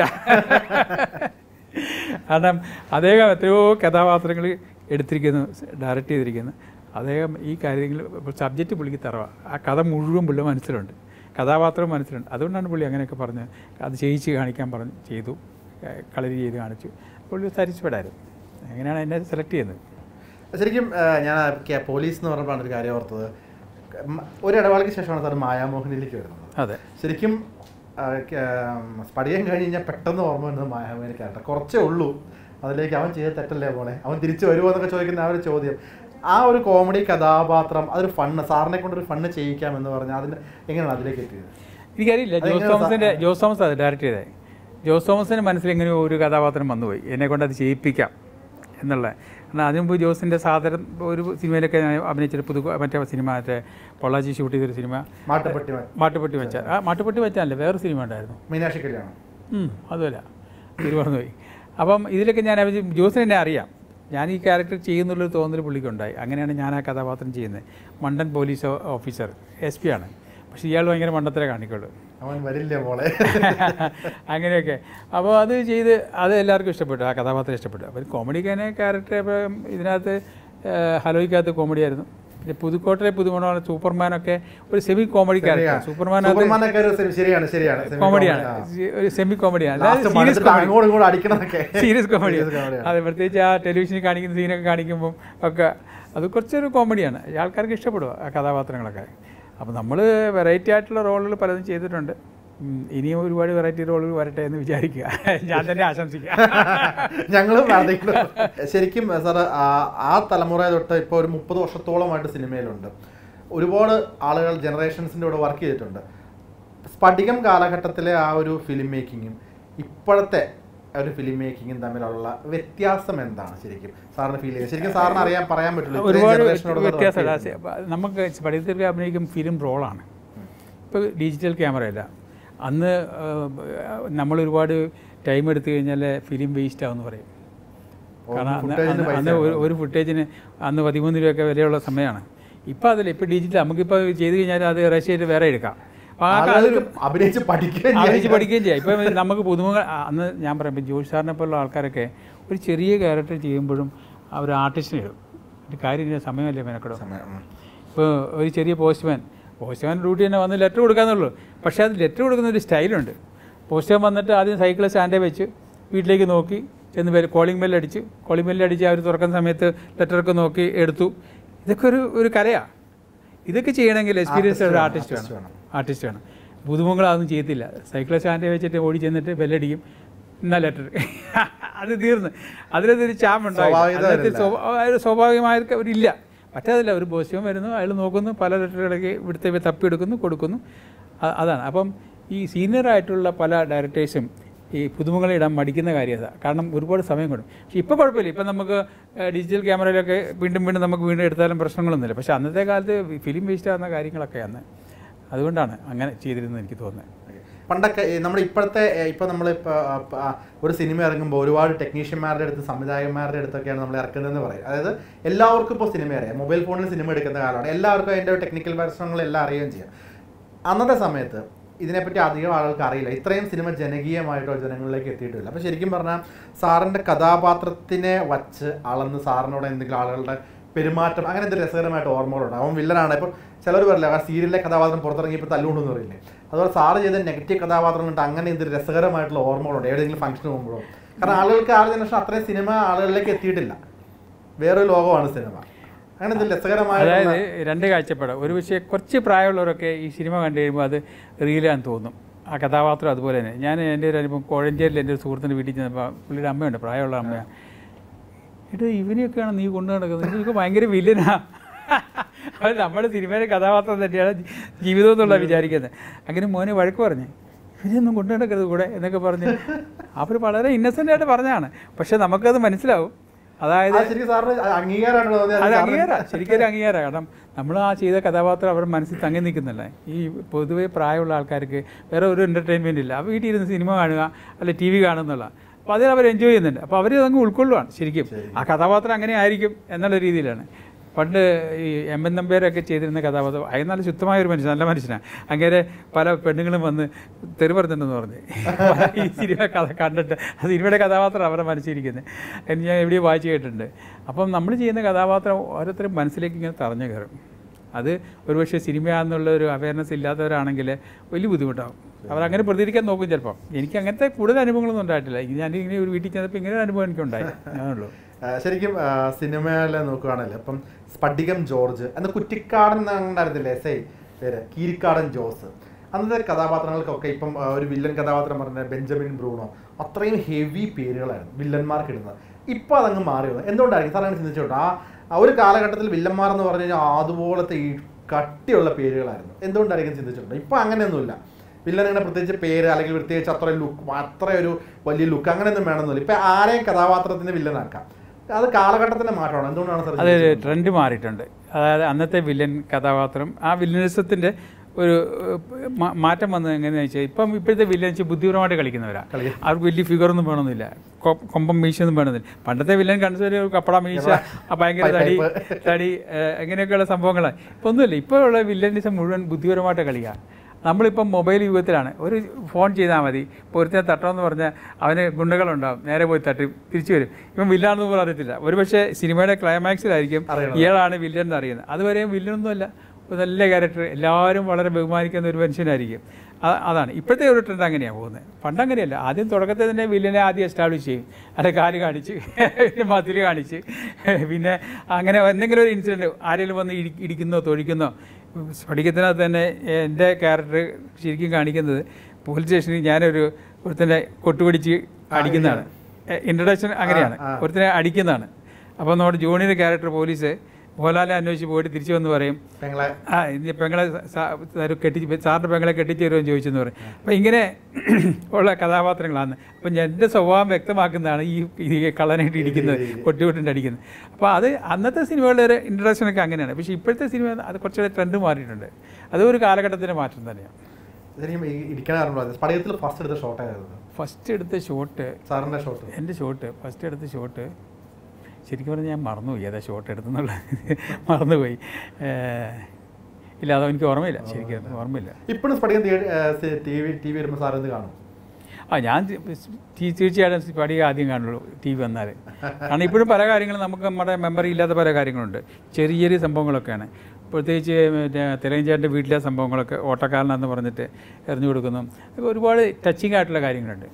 കാരണം അദ്ദേഹം എത്രയോ കഥാപാത്രങ്ങൾ എടുത്തിരിക്കുന്നു ഡയറക്റ്റ് ചെയ്തിരിക്കുന്നു അദ്ദേഹം ഈ കാര്യങ്ങൾ സബ്ജക്റ്റ് പുള്ളിക്ക് തറവാ ആ കഥ മുഴുവൻ പുള്ളി മനസ്സിലുണ്ട് കഥാപാത്രം മനസ്സിലുണ്ട് അതുകൊണ്ടാണ് പുള്ളി അങ്ങനെയൊക്കെ പറഞ്ഞ് അത് ചെയ്യിച്ച് കാണിക്കാൻ പറഞ്ഞു ചെയ്തു ഏഹ് കളരി ചെയ്ത് കാണിച്ചു പുള്ളി സാറ്റിസ്ഫൈഡ് ആയിരുന്നു അങ്ങനെയാണ് എന്നെ സെലക്ട് ചെയ്യുന്നത് ശരിക്കും ആ, ഞാൻ കെ- പോലീസ് എന്ന് പറഞ്ഞപ്പോഴാണ് ഒരു കാര്യം ഓർത്തത് ഉം, ഒരു ഇടവേളയ്ക്ക് ശേഷമാണ് സാർ മായാമോഹനിലേക്ക് വരുന്നത് അതെ ശരിക്കും ആ, ക- ഉം, സ്പടികം കഴിഞ്ഞ് കഴിഞ്ഞാൽ പെട്ടെന്ന് ഓർമ്മ വരുന്നത് മായാമോഹനി ക്യാരക്ടർ കുറച്ചേ ഉള്ളൂ അതിലേക്ക് അവൻ ചെയ്ത തെറ്റല്ലേ പോണെ അവൻ തിരിച്ചു വരുമോ എന്നൊക്കെ ചോദിക്കുന്ന ആ ഒരു ചോദ്യം ആ ഒരു കോമഡി കഥാപാത്രം അതൊരു ഫണ്ണ് സാറിനെ കൊണ്ട് ഒരു ഫണ്ണ് ചെയ്യിക്കാം എന്ന് പറഞ്ഞാൽ അതിന് എങ്ങനെയാണ് അതിലേക്ക് എത്തിയത് എനിക്കറിയില്ല ജോസ് അതെങ്ങനെ തോമസിൻ്റെ സാ- ജോസ് തോമസ് അത് ഡയറക്റ്റ് ചെയ്തത് ജോസ് തോമസിൻ്റെ മനസ്സിൽ എങ്ങനെയോ ഒരു കഥാപാത്രം വന്നുപോയി എന്നെ കൊണ്ട് അത് ചെയ്യിപ്പിക്കാം എന്നുള്ള കാരണം അതിന് മുമ്പ് ജോസിൻ്റെ സാധനം ഒരു സിനിമയിലൊക്കെ ഞാൻ അഭിനയിച്ചിട്ട് പുതു മറ്റേ സിനിമ മറ്റേ പൊള്ളാച്ചി ഷൂട്ട് ചെയ്തൊരു സിനിമ മാട്ടുപ്പെട്ടി മാട്ടുപ്പെട്ടി വെച്ച ആ മാട്ടുപ്പെട്ടി വെച്ചല്ലേ വേറെ സിനിമ ഉണ്ടായിരുന്നു മീനാക്ഷി കല്യാണം ഉം, അതുമല്ല തിരുവനന്തപുരം പോയി അപ്പം ഇതിലൊക്കെ ഞാൻ അഭിനയിച്ച- ജോസിനെ എന്നെ അറിയാം ഞാൻ ഈ ക്യാരക്ടർ ചെയ്യുന്നുള്ളൊരു തോന്നൽ പുള്ളിക്കുണ്ടായി അങ്ങനെയാണ് ഞാൻ ആ കഥാപാത്രം ചെയ്യുന്നത് മണ്ടൻ പോലീസ് ഓ- ഓഫീസർ എസ് പി ആണ് പക്ഷേ ഇയാൾ ഭയങ്കര മണ്ടത്തിലേ കാണിക്കുള്ളൂ അവൻ വരില്ല മോളെ അങ്ങനെയൊക്കെ അപ്പോൾ അത് ചെയ്ത് അത് എല്ലാവർക്കും ഇഷ്ടപ്പെട്ടു ആ കഥാപാത്രം ഇഷ്ടപ്പെട്ടു അപ്പോൾ കോമഡിക്കാനെ ക്യാരക്ടർ ഇപ്പം ഇതിനകത്ത് ഏഹ്, ഹലോയ്ക്കകത്ത് കോമഡിയായിരുന്നു പിന്നെ പുതുക്കോട്ടയിലെ പുതുമണമാണ് സൂപ്പർമാനൊക്കെ ഒരു സെമി കോമഡി ക്യാരക്ടർ സൂപ്പർമാനകത്ത് സൂപ്പർമാനൊക്കെ ഒരു സെ- ശരിയാണ് ശരിയാണ് Semi കോമഡിയാണ് comedy, ആ. ഒരു സെമി കോമഡിയാണ് Last അതായത് സീരിയസ് മടുത്തിട്ട് കോമഡി അങ്ങോട്ടും ഇങ്ങോട്ടും അടിക്കണതൊക്കെ സീരിയസ് കോമഡി Serious comedy ആണ്. അതെ പ്രത്യേകിച്ച് ആ ടെലിവിഷനിൽ കാണിക്കുന്ന സീനൊക്കെ കാണിക്കുമ്പം ഒക്കെ അത് കുറച്ചൊരു കോമഡിയാണ് ആൾക്കാർക്ക് ഇഷ്ടപ്പെടുക ആ കഥാപാത്രങ്ങളൊക്കെ അപ്പോൾ നമ്മൾ വെറൈറ്റി ആയിട്ടുള്ള റോളുകൾ പലതും ചെയ്തിട്ടുണ്ട് ഉം, ഇനിയും ഒരുപാട് വെറൈറ്റി റോളുകൾ വരട്ടെ എന്ന് വിചാരിക്കുക ഞാൻ തന്നെ ആശംസിക്കുക ഞങ്ങളും പ്രാർത്ഥിക്കുന്നു ശരിക്കും സാർ ആ തലമുറ തൊട്ട് ഇപ്പോൾ ഒരു മുപ്പത് വർഷത്തോളമായിട്ട് സിനിമയിലുണ്ട് ഒരുപാട് ആളുകൾ ജനറേഷൻസിൻ്റെ കൂടെ വർക്ക് ചെയ്തിട്ടുണ്ട് സ്ഫടികം കാലഘട്ടത്തിലെ ആ ഒരു ഫിലിം മേക്കിങ്ങും ഇപ്പോഴത്തെ ഒരു ഫിലിം മേക്കിങ്ങും തമ്മിലുള്ള വ്യത്യാസം എന്താണ് ശരിക്കും സാറിന് ഫീൽ ചെയ്യുന്നത് ശരിക്കും സാറിന് അറിയാൻ പറയാൻ പറ്റില്ല ഇത്രയും ഒരുപാട് generationനോട് work വ്യത്യാസമുണ്ട് ചെയ്തിട്ടുണ്ട്. ആ സി- നമുക്ക് പഠിത്തത്തിൽ അഭിനയിക്കും ഫിലിം റോളാണ് ഇപ്പോൾ ഡിജിറ്റൽ ക്യാമറയല്ല അന്ന് നമ്മൾ ഒരുപാട് ടൈം എടുത്തു കഴിഞ്ഞാൽ ഫിലിം വേസ്റ്റ് ആവുമെന്ന് പറയും കാരണം അന്ന് footage ന് അന്ന് പൈസ അന്ന് ഒരു- ഒരു ഫുട്ടേജിന് അന്ന് പതിമൂന്ന് രൂപയൊക്കെ വിലയുള്ള സമയമാണ് ഇപ്പോൾ അതിൽ ഇപ്പോൾ ഡിജിറ്റൽ നമുക്കിപ്പോൾ ചെയ്ത് കഴിഞ്ഞാൽ അത് റഷ് ചെയ്ത് വേറെ എടുക്കാം അപ്പോൾ ആ ആളുകൾക്ക് അഭിനയിച്ച് പഠിക്കുകയും ആലോചിച്ച് ചെയ്യാം. പഠിക്കുകയും ചെയ്യാം ഇപ്പം നമുക്ക് പുതുമുഖ അന്ന് ഞാൻ പറയാം ഇപ്പം ജോഷ് സാറിനെ പോലുള്ള ആൾക്കാരൊക്കെ ഒരു ചെറിയ ക്യാരക്ടർ ചെയ്യുമ്പോഴും അവർ ആർട്ടിസ്റ്റിന് ഇടും ഒരു കാര്യം ഇല്ല, സമയമല്ലേ മെനക്കെടും സമയം, ഉം. ഇപ്പോൾ ഒരു ചെറിയ പോസ്റ്റ്മാൻ പോസ്റ്റ്മാൻ ഡ്യൂട്ടി തന്നെ വന്ന് ലെറ്റർ കൊടുക്കാന്നുള്ളൂ പക്ഷേ അത് ലെറ്റർ കൊടുക്കുന്ന ഒരു സ്റ്റൈലുണ്ട് പോസ്റ്റ്മാൻ വന്നിട്ട് ആദ്യം സൈക്കിൾ സ്റ്റാൻഡേ വെച്ച് വീട്ടിലേക്ക് നോക്കി ചെന്ന് ബെൽ കോളിംഗ് ബെല്ല് അടിച്ച് കോളിംഗ് ബെല്ല് അടിച്ച് അവർ തുറക്കുന്ന സമയത്ത് ലെറ്ററൊക്കെ നോക്കി എടുത്തു ഇതൊക്കെ ഒരു ഒരു കലയാണ് ഇതൊക്കെ ചെയ്യണമെങ്കിൽ എക്സ്പീരിയൻസ് Artist ഒരു വേണം, ആർട്ടിസ്റ്റ് artist വേണം ആർട്ടിസ്റ്റ് വേണം പുതുമുഖങ്ങൾ അതൊന്നും ചെയ്യത്തില്ല സൈക്കിൾ സ്റ്റാൻഡേ വെച്ചിട്ട് ഓടി ചെന്നിട്ട് ബെല്ലടിക്കും എന്നാ ലെറ്റർ അത് തീർന്ന് അതിലൊരു ചാമുണ്ടായി സ്വാഭാവികത അതിനകത്ത് വരില്ല. സ്വഭാ- അതായത് സ്വാഭാവികമായിട്ട് അവരില്ല മറ്റേതല്ല ഒരു പോസ്റ്റ്യം വരുന്നു അയാൾ നോക്കുന്നു പല ലെറ്ററുകളൊക്കെ ഇവിടുത്തെ ഇവ തപ്പിയെടുക്കുന്നു കൊടുക്കുന്നു അ- അതാണ് അപ്പം ഈ സീനിയർ ആയിട്ടുള്ള പല ഡയറക്ടേഴ്സും ഈ പുതുമുഖങ്ങളെ ഇടാൻ മടിക്കുന്ന കാര്യം അതാ കാരണം ഒരുപാട് സമയം കൊടുക്കും പക്ഷേ ഇപ്പോൾ കുഴപ്പമില്ല ഇപ്പം നമുക്ക് ഏഹ്, ഡിജിറ്റൽ ക്യാമറയിലൊക്കെ വീണ്ടും വീണ്ടും നമുക്ക് വീണ്ടും എടുത്താലും പ്രശ്നങ്ങളൊന്നുമില്ല പക്ഷേ അന്നത്തെ കാലത്ത് ഫിലിം വേസ്റ്റ് ആകുന്ന കാര്യങ്ങളൊക്കെ അന്ന് അതുകൊണ്ടാണ് അങ്ങനെ ചെയ്തിരുന്നത് എനിക്ക് തോന്നുന്നത് പണ്ടൊക്കെ ഈ നമ്മുടെ ഇപ്പോഴത്തെ ഇപ്പൊ നമ്മൾ ഒരു സിനിമ ഇറങ്ങുമ്പോൾ ഒരുപാട് ടെക്നീഷ്യന്മാരുടെ അടുത്ത് സംവിധായകന്മാരുടെ അടുത്തൊക്കെയാണ് നമ്മൾ ഇറക്കുന്നതെന്ന് പറയും അതായത് എല്ലാവർക്കും ഇപ്പോൾ സിനിമ അറിയാം മൊബൈൽ ഫോണിൽ സിനിമ എടുക്കുന്ന കാലമാണ് എല്ലാവർക്കും അതിൻ്റെ ടെക്നിക്കൽ പ്രശ്നങ്ങളെല്ലാം അറിയുകയും ചെയ്യാം അന്നത്തെ സമയത്ത് ഇതിനെപ്പറ്റി അധികം ആളുകൾക്ക് അറിയില്ല ഇത്രയും സിനിമ ജനകീയമായിട്ടോ ജനങ്ങളിലേക്ക് എത്തിയിട്ടില്ല അപ്പോൾ ശരിക്കും പറഞ്ഞാൽ സാറിൻ്റെ കഥാപാത്രത്തിനെ വച്ച് അളന്ന് സാറിനോട് എന്തെങ്കിലും ആളുകളുടെ പെരുമാറ്റം അങ്ങനെ എന്തെങ്കിലും രസകരമായിട്ട് ഓർമ്മകളുണ്ട് അവൻ വില്ലനാണ് ഇപ്പോൾ ചിലർ പറയില്ല ആ സീരിയലിലെ കഥാപാത്രം പുറത്തിറങ്ങിയപ്പോൾ തല്ലുകൊണ്ടെന്ന് പറയില്ലേ അതുപോലെ സാറ് ചെയ്ത നെഗറ്റീവ് കഥാപാത്രം ഉണ്ട് അങ്ങനെ എന്തൊരു രസകരമായിട്ടുള്ള ഓർമ്മകളുണ്ട് എവിടെയെങ്കിലും ഫംഗ്ഷൻ പോകുമ്പോഴോ കാരണം ആളുകൾക്ക് ആ ജനറേഷൻ അത്രയും സിനിമ ആളുകളിലേക്ക് എത്തിയിട്ടില്ല വേറൊരു ലോകമാണ് സിനിമ അങ്ങനെ എന്തെങ്കിലും രസകരമായിട്ടുള്ള അതായത് രണ്ട് കാഴ്ചപ്പാട് ഒരു പക്ഷേ കുറച്ച് പ്രായമുള്ളവരൊക്കെ ഈ സിനിമ കണ്ടു കഴിയുമ്പോൾ അത് റിയലാന്ന് തോന്നും ആ കഥാപാത്രം അതുപോലെ തന്നെ ഞാൻ എൻ്റെ ഒരു അനുഭവം കോഴഞ്ചേരിൽ എൻ്റെ ഒരു സുഹൃത്തിൻ്റെ വീട്ടിൽ ചെന്നപ്പോൾ പുള്ളിയുടെ അമ്മയുണ്ട് പ്രായമുള്ള അമ്മയാണ് എടോ ഇവനെയൊക്കെയാണ് നീ കൊണ്ടു നടക്കുന്നത് ഇതൊക്കെ ഭയങ്കര വില്ലനാ അത് നമ്മുടെ സിനിമയിലെ കഥാപാത്രം തന്നെയാണ് ജീവിതം എന്നുള്ള വിചാരിക്കുന്നത് അങ്ങനെ മോനെ വഴക്ക് പറഞ്ഞു ഇവരെയൊന്നും കൊണ്ടു നടക്കരുത് കൂടെ എന്നൊക്കെ പറഞ്ഞ് അവർ വളരെ ഇന്നസെൻ്റ് ആയിട്ട് പറഞ്ഞതാണ് പക്ഷെ നമുക്കത് മനസ്സിലാവും അതായത് അത് ശരിക്കും സാറിന് അംഗീകാരമാണ് തോന്നിയത് അത് സാറിന് അംഗീകാരം ശരിക്കും ഒരു അംഗീകാരം കാരണം നമ്മൾ ആ ചെയ്ത കഥാപാത്രം അവരുടെ മനസ്സിൽ തങ്ങി നിൽക്കുന്നില്ല ഈ പൊതുവെ പ്രായമുള്ള ആൾക്കാർക്ക് വേറെ ഒരു എൻ്റർടൈൻമെൻ്റ് ഇല്ല അപ്പോൾ വീട്ടിൽ ഇരുന്ന് സിനിമ കാണുക അല്ലെ ടി വി കാണുന്നുള്ള അപ്പോൾ അതിൽ അവർ എൻജോയ് ചെയ്യുന്നുണ്ട് അപ്പോൾ അവർ അതങ്ങ് ഉൾക്കൊള്ളുവാണ് ശരിക്കും ആ കഥാപാത്രം അങ്ങനെ ആയിരിക്കും എന്നുള്ള രീതിയിലാണ് പണ്ട് ഈ എം എൻ നമ്പ്യാരൊക്കെ ചെയ്തിരുന്ന കഥാപാത്രം അയാൾ നല്ല ശുദ്ധമായ ഒരു മനുഷ്യൻ നല്ല മനുഷ്യനാണ് അങ്ങനെ പല പെണ്ണുങ്ങളും വന്ന് തെറി പറഞ്ഞിട്ടുണ്ടെന്ന് പറഞ്ഞ് ഈ സിനിമ കഥ കണ്ടിട്ട് ആ സിനിമയുടെ കഥാപാത്രം അവരുടെ മനസ്സിരിക്കുന്നത് എന്ന് ഞാൻ എവിടെയോ വായിച്ചു കേട്ടിട്ടുണ്ട് അപ്പം നമ്മൾ ചെയ്യുന്ന കഥാപാത്രം ഓരോരുത്തരും മനസ്സിലേക്ക് ഇങ്ങനെ തറഞ്ഞു കയറും അത് ഒരുപക്ഷെ സിനിമയാണെന്നുള്ള ഒരു അവയർനെസ് ഇല്ലാത്തവരാണെങ്കിൽ വലിയ ബുദ്ധിമുട്ടാകും അവരങ്ങനെ പ്രതികരിക്കാൻ നോക്കും ചിലപ്പോൾ എനിക്ക് അങ്ങനത്തെ കൂടുതൽ അനുഭവങ്ങളൊന്നും ഉണ്ടായിട്ടില്ല ഞാൻ ഇങ്ങനെ ഒരു വീട്ടിൽ ചെന്നപ്പോൾ ഇങ്ങനെ ഒരു അനുഭവം എനിക്കുണ്ടായി ഞാനുള്ളൂ ആ, ശരിക്കും സിനിമയിൽ നോക്കുകയാണല്ലോ ഇപ്പം സ്പടികം ജോർജ് അന്ന് കുറ്റിക്കാടൻ ഉണ്ടായിരുന്നില്ലേ എസ് ഐ പേര് കീരിക്കാടൻ ജോസ് അന്നത്തെ കഥാപാത്രങ്ങൾക്കൊക്കെ ഇപ്പം ആ, ഒരു വില്ലൻ കഥാപാത്രം പറഞ്ഞ ബെഞ്ചമിൻ ബ്രൂണോ അത്രയും ഹെവി പേരുകളായിരുന്നു വില്ലന്മാർക്ക് ഇടുന്നത് ഇപ്പം അതങ്ങ് മാറി വന്നു എന്തുകൊണ്ടായിരിക്കും സാർ അങ്ങനെ ചിന്തിച്ചോട്ടോ ആ ആ ഒരു കാലഘട്ടത്തിൽ വില്ലന്മാർ എന്ന് പറഞ്ഞു കഴിഞ്ഞാൽ അതുപോലത്തെ ഈ കട്ടിയുള്ള പേരുകളായിരുന്നു എന്തുകൊണ്ടായിരിക്കും ചിന്തിച്ചിട്ടുണ്ട് ഇപ്പം അങ്ങനെയൊന്നുമില്ല വില്ലൻ അങ്ങനെ പ്രത്യേകിച്ച് പേര് അല്ലെങ്കിൽ പ്രത്യേകിച്ച് അത്ര ലുക്ക് അത്ര ഒരു വലിയ ലുക്ക് അങ്ങനെയൊന്നും വേണമെന്നില്ല ഇപ്പം ആരെയും കഥാപാത്രത്തിന് വില്ലനാക്കാം അത് കാലഘട്ടത്തിന്റെ മാറ്റമാണ് എന്തുകൊണ്ടാണ് സാർ അത് ട്രെൻഡ് മാറിയിട്ടുണ്ട് അതായത് അന്നത്തെ വില്ലൻ കഥാപാത്രം ആ വില്ലനിസത്തിൻ്റെ ഒരു ഏഹ്, മാ- മാറ്റം വന്നത് എങ്ങനെയാണെന്ന് വെച്ചാൽ ഇപ്പം ഇപ്പോഴത്തെ വില്ലൻ വെച്ചാൽ ബുദ്ധിപരമായിട്ട് കളിക്കുന്നവരാണ് കളി. അവർക്ക് വലിയ ഫിഗറൊന്നും വേണമെന്നില്ല കൊ- കൊമ്പം മീശയൊന്നും വേണമെന്നില്ല പണ്ടത്തെ വില്ലൻ കണ്ടു കപ്പട മീശ ആ ഭയങ്കര തടി തടി ഏഹ്, അങ്ങനെയൊക്കെയുള്ള സംഭവങ്ങളാണ് ഇപ്പം ഒന്നുമില്ല ഇപ്പോൾ ഉള്ള വില്ലനിസം മുഴുവൻ ബുദ്ധിപരമായിട്ട് കളിക്കുക നമ്മളിപ്പം മൊബൈൽ യുഗത്തിലാണ് ഒരു ഫോൺ ചെയ്താൽ മതി ഇപ്പോൾ ഒരുത്തനെ തട്ടണമെന്ന് പറഞ്ഞാൽ അവന് ഗുണ്ടകളുണ്ടാവും നേരെ പോയി തട്ടി തിരിച്ചു വരും ഇപ്പം വില്ലാണെന്ന് പോലും അറിയത്തില്ല ഒരുപക്ഷെ സിനിമയുടെ ക്ലൈമാക്സിലായിരിക്കും അറിയണം. ഇയാളാണ് വില്ലൻ എന്ന് അറിയുന്നത് അതുവരെയും വില്ലനൊന്നുമല്ല ഒരു നല്ല ക്യാരക്ടർ എല്ലാവരും വളരെ ബഹുമാനിക്കുന്ന ഒരു മനുഷ്യനായിരിക്കും അ- അതാണ് ഇപ്പോഴത്തെ ഒരു ട്രെൻഡ് അങ്ങനെയാണ് പോകുന്നത് പണ്ട് അങ്ങനെയല്ല ആദ്യം തുടക്കത്തിൽ തന്നെ വില്ലനെ ആദ്യം എസ്റ്റാബ്ലിഷ് ചെയ്യും അല്ലെ കാല് കാണിച്ച് പിന്നെ മതിൽ കാണിച്ച് പിന്നെ അങ്ങനെ എന്തെങ്കിലും ഒരു ഇൻസിഡൻറ്റ് ആരെങ്കിലും വന്ന് ഇടി ഇടിക്കുന്നോ തൊഴിക്കുന്നോ സ്ഫടികത്തിനകത്ത് തന്നെ എൻ്റെ ക്യാരക്ടർ ശരിക്കും കാണിക്കുന്നത് പോലീസ് സ്റ്റേഷനിൽ ഞാനൊരു ഒരുത്തനെ കൊട്ടുപിടിച്ച് അടിക്കുന്നതാണ് ഇൻട്രഡക്ഷൻ അങ്ങനെയാണ് ആ, ആ. ഒരുത്തനെ അടിക്കുന്നതാണ് അപ്പോൾ നമ്മുടെ ജോണിയുടെ ക്യാരക്ടർ പോലീസ് മോഹൻലാലിനെ അന്വേഷിച്ച് പോയിട്ട് തിരിച്ചു വന്ന് പറയും പെങ്ങളെ ആ ഇനി പെങ്ങളെ സാ- തരും കെട്ടി സാറിൻ്റെ പെങ്ങളെ കെട്ടിച്ചേരുമെന്ന് ചോദിച്ചെന്ന് പറയും അപ്പം ഇങ്ങനെ ഉള്ള കഥാപാത്രങ്ങളാണ് അപ്പം എൻ്റെ സ്വഭാവം വ്യക്തമാക്കുന്നതാണ് ഈ ഈ കള്ളനായിട്ട് ഇരിക്കുന്നത് കൊട്ടുകൊട്ടിൻ്റെ അടിക്കുന്നത് അപ്പോൾ അത് അന്നത്തെ സിനിമകളുടെ ഒരു ഇൻട്രഡക്ഷനൊക്കെ അങ്ങനെയാണ് പക്ഷേ ഇപ്പോഴത്തെ സിനിമ അത് കുറച്ചുകൂടെ ട്രെൻഡ് മാറിയിട്ടുണ്ട് അത് ഒരു കാലഘട്ടത്തിൻ്റെ മാറ്റം തന്നെയാണ് ശരിക്കും ഈ ഇരിക്കാൻ കാരണം സ്പടികത്തിൽ ഫസ്റ്റ് എടുത്ത ഷോട്ട് ആയിരുന്നു ഫസ്റ്റ് എടുത്ത ഷോട്ട് സാറിന്റെ ഷോട്ട് എൻ്റെ ഷോട്ട് ഫസ്റ്റ് എടുത്ത ഷോട്ട് ശരിക്കും പറഞ്ഞാൽ ഞാൻ മറന്നുപോയി ഏതാ ഷോട്ട് എടുത്തെന്നുള്ള മറന്നുപോയി ഏഹ്, ഇല്ല അത് എനിക്ക് ഓർമ്മയില്ല ശരിക്കും ഓർമ്മയില്ല ഇപ്പോഴും Spadikam T V T V വരുമ്പോൾ സാർ എന്ത് കാണും ആ ഞാൻ തീ- തീർച്ചയായിട്ടും പടി ആദ്യം കാണുള്ളൂ ടി വി വന്നാൽ കാരണം ഇപ്പോഴും പല കാര്യങ്ങളും നമുക്ക് നമ്മുടെ മെമ്മറി ഇല്ലാത്ത പല കാര്യങ്ങളുണ്ട് ചെറിയ ചെറിയ സംഭവങ്ങളൊക്കെയാണ് പ്രത്യേകിച്ച് മറ്റേ തെലങ്കേൻ്റെ വീട്ടിലെ സംഭവങ്ങളൊക്കെ ഓട്ടക്കാരനെന്ന് പറഞ്ഞിട്ട് എറിഞ്ഞു കൊടുക്കുന്നു ഒക്കെ ഒരുപാട് ടച്ചിങ് ആയിട്ടുള്ള കാര്യങ്ങളുണ്ട്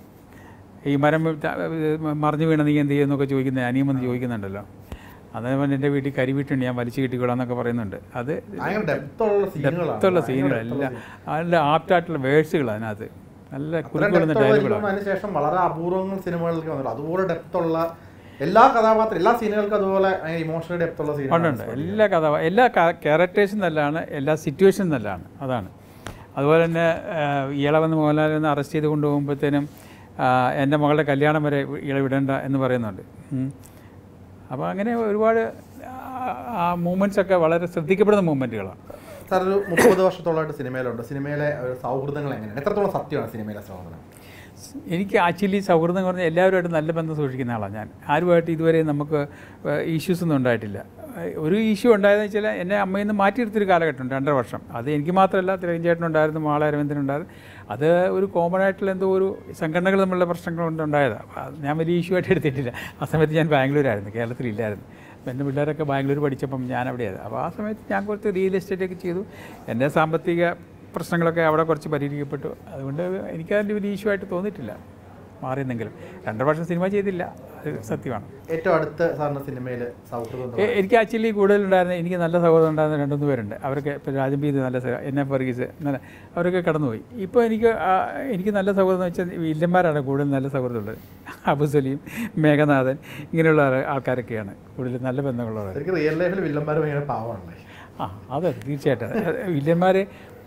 ഈ മരം ത- മറിഞ്ഞു വീണ നീ എന്ത് ചെയ്യുന്നൊക്കെ ചോദിക്കുന്നത് അനിയം വന്ന് ചോദിക്കുന്നുണ്ടല്ലോ അതേപോലെ എൻ്റെ വീട്ടിൽ കരിവീട്ടുണ്ട് ഞാൻ വലിച്ചു കിട്ടിക്കോളാം എന്നൊക്കെ പറയുന്നുണ്ട് അത് ഭയങ്കര ഡെപ്തുള്ള സീനുകളാണ് ഡെപ്തുള്ള സീനുകളെല്ലാം നല്ല ആപ്റ്റായിട്ടുള്ള വേഴ്സുകൾ അതിനകത്ത് നല്ല കുരുക്കുള്ള ഡയലോഗുകളാണ് അതിനുശേഷം വളരെ അപൂർവങ്ങൾ സിനിമകളിലേക്ക് വന്നിട്ടുണ്ട് അതുപോലെ ഡെപ്തുള്ള എല്ലാ കഥാപാത്രം എല്ലാ സീനുകൾക്കും അതുപോലെ ഇമോഷണൽ ഡെപ്തുള്ള ഉണ്ട് സീനുകളുണ്ട് ഉണ്ട് എല്ലാ കഥ എല്ലാ ക്യാരക്ടേഴ്സും നല്ലതാണ് എല്ലാ സിറ്റുവേഷനും നല്ലതാണ് അതാണ് അതുപോലെ തന്നെ ഇളവെന്ന് മോഹൻലാലിനെ അറസ്റ്റ് ചെയ്ത് കൊണ്ടുപോകുമ്പോഴത്തേനും എൻ്റെ മകളുടെ കല്യാണം വരെ ഇള വിടേണ്ട എന്ന് പറയുന്നുണ്ട് ഉം. അപ്പോൾ അങ്ങനെ ഒരുപാട് ആ- ആ മൂമെൻറ്റ്സ് ഒക്കെ വളരെ ശ്രദ്ധിക്കപ്പെടുന്ന മൂമെൻറ്റുകളാണ് സാർ ഒരു മുപ്പത് വർഷത്തോളമായിട്ട് സിനിമയിലുണ്ട് സിനിമയിലെ ഒരു സൗഹൃദങ്ങൾ എങ്ങനെയാണ് എത്രത്തോളം സത്യമാണ് സിനിമയിലെ സൗഹൃദം എനിക്ക് ആക്ച്വലി സൗഹൃദം എന്ന് പറഞ്ഞാൽ എല്ലാവരുമായിട്ട് നല്ല ബന്ധം സൂക്ഷിക്കുന്ന ആളാണ് ഞാൻ ആരുമായിട്ട് ഇതുവരെ നമുക്ക് ഇഷ്യൂസ് ഒന്നും ഉണ്ടായിട്ടില്ല ഏഹ് ഒരു ഇഷ്യൂ ഉണ്ടായതെന്ന് വെച്ചാൽ എന്നെ അമ്മയിൽ നിന്ന് മാറ്റിയെടുത്തൊരു കാലഘട്ടം രണ്ടര വർഷം അത് എനിക്ക് മാത്രമല്ല തിരഞ്ചേട്ടനുണ്ടായിരുന്നു മാള അരവിന്ദനുണ്ടായിരുന്നു അത് ഒരു കോമൺ ആയിട്ടുള്ള എന്തോ ഒരു സംഘടനകൾ തമ്മിലുള്ള പ്രശ്നങ്ങൾ കൊണ്ട് ഉണ്ടായതാണ് അപ്പോൾ അത് ഞാൻ വലിയ ഇഷ്യൂ ആയിട്ട് എടുത്തിട്ടില്ല ആ സമയത്ത് ഞാൻ ബാംഗ്ലൂരായിരുന്നു കേരളത്തിലില്ലായിരുന്നു അപ്പോൾ എൻ്റെ പിള്ളേരൊക്കെ ബാംഗ്ലൂർ പഠിച്ചപ്പം ഞാൻ അവിടെയായിരുന്നു അപ്പോൾ ആ സമയത്ത് ഞാൻ കുറച്ച് റിയൽ എസ്റ്റേറ്റ് ഒക്കെ ചെയ്തു എൻ്റെ സാമ്പത്തിക പ്രശ്നങ്ങളൊക്കെ അവിടെ കുറച്ച് പരിഹരിക്കപ്പെട്ടു അതുകൊണ്ട് എനിക്കതിൻ്റെ വലിയ ഇഷ്യൂ ആയിട്ട് തോന്നിയിട്ടില്ല മാറിയെന്നെങ്കിലും രണ്ടര വർഷം സിനിമ ചെയ്തില്ല അത് സത്യമാണ് ഏറ്റവും അടുത്ത സാറിന്റെ സിനിമയിൽ സൗഹൃദം എന്താ? എ- എനിക്ക് ആക്ച്വലി കൂടുതലുണ്ടായിരുന്ന എനിക്ക് നല്ല സൗഹൃദം ഉണ്ടായിരുന്ന രണ്ട് മൂന്ന് പേരുണ്ട് അവരൊക്കെ ഇപ്പോൾ രാജംബീത് നല്ല സഹ- എൻ എഫ് വർഗീസ് നല്ല അവരൊക്കെ കടന്നുപോയി ഇപ്പോൾ എനിക്ക് ആ, എനിക്ക് നല്ല സൗഹൃദം എന്ന് വെച്ചാൽ വില്ലന്മാരാണ് കൂടുതൽ നല്ല സൗഹൃദമുള്ളത് അബു സലീം മേഘനാഥൻ ഇങ്ങനെയുള്ള ആൾ- ആൾക്കാരൊക്കെയാണ് കൂടുതൽ നല്ല ബന്ധങ്ങളുള്ളത് ശരിക്കും റിയൽ ലൈഫിൽ വില്ലന്മാർ ഭയങ്കര പാവമാണല്ലേ ആ അതെ തീർച്ചയായിട്ടും വില്ലന്മാർ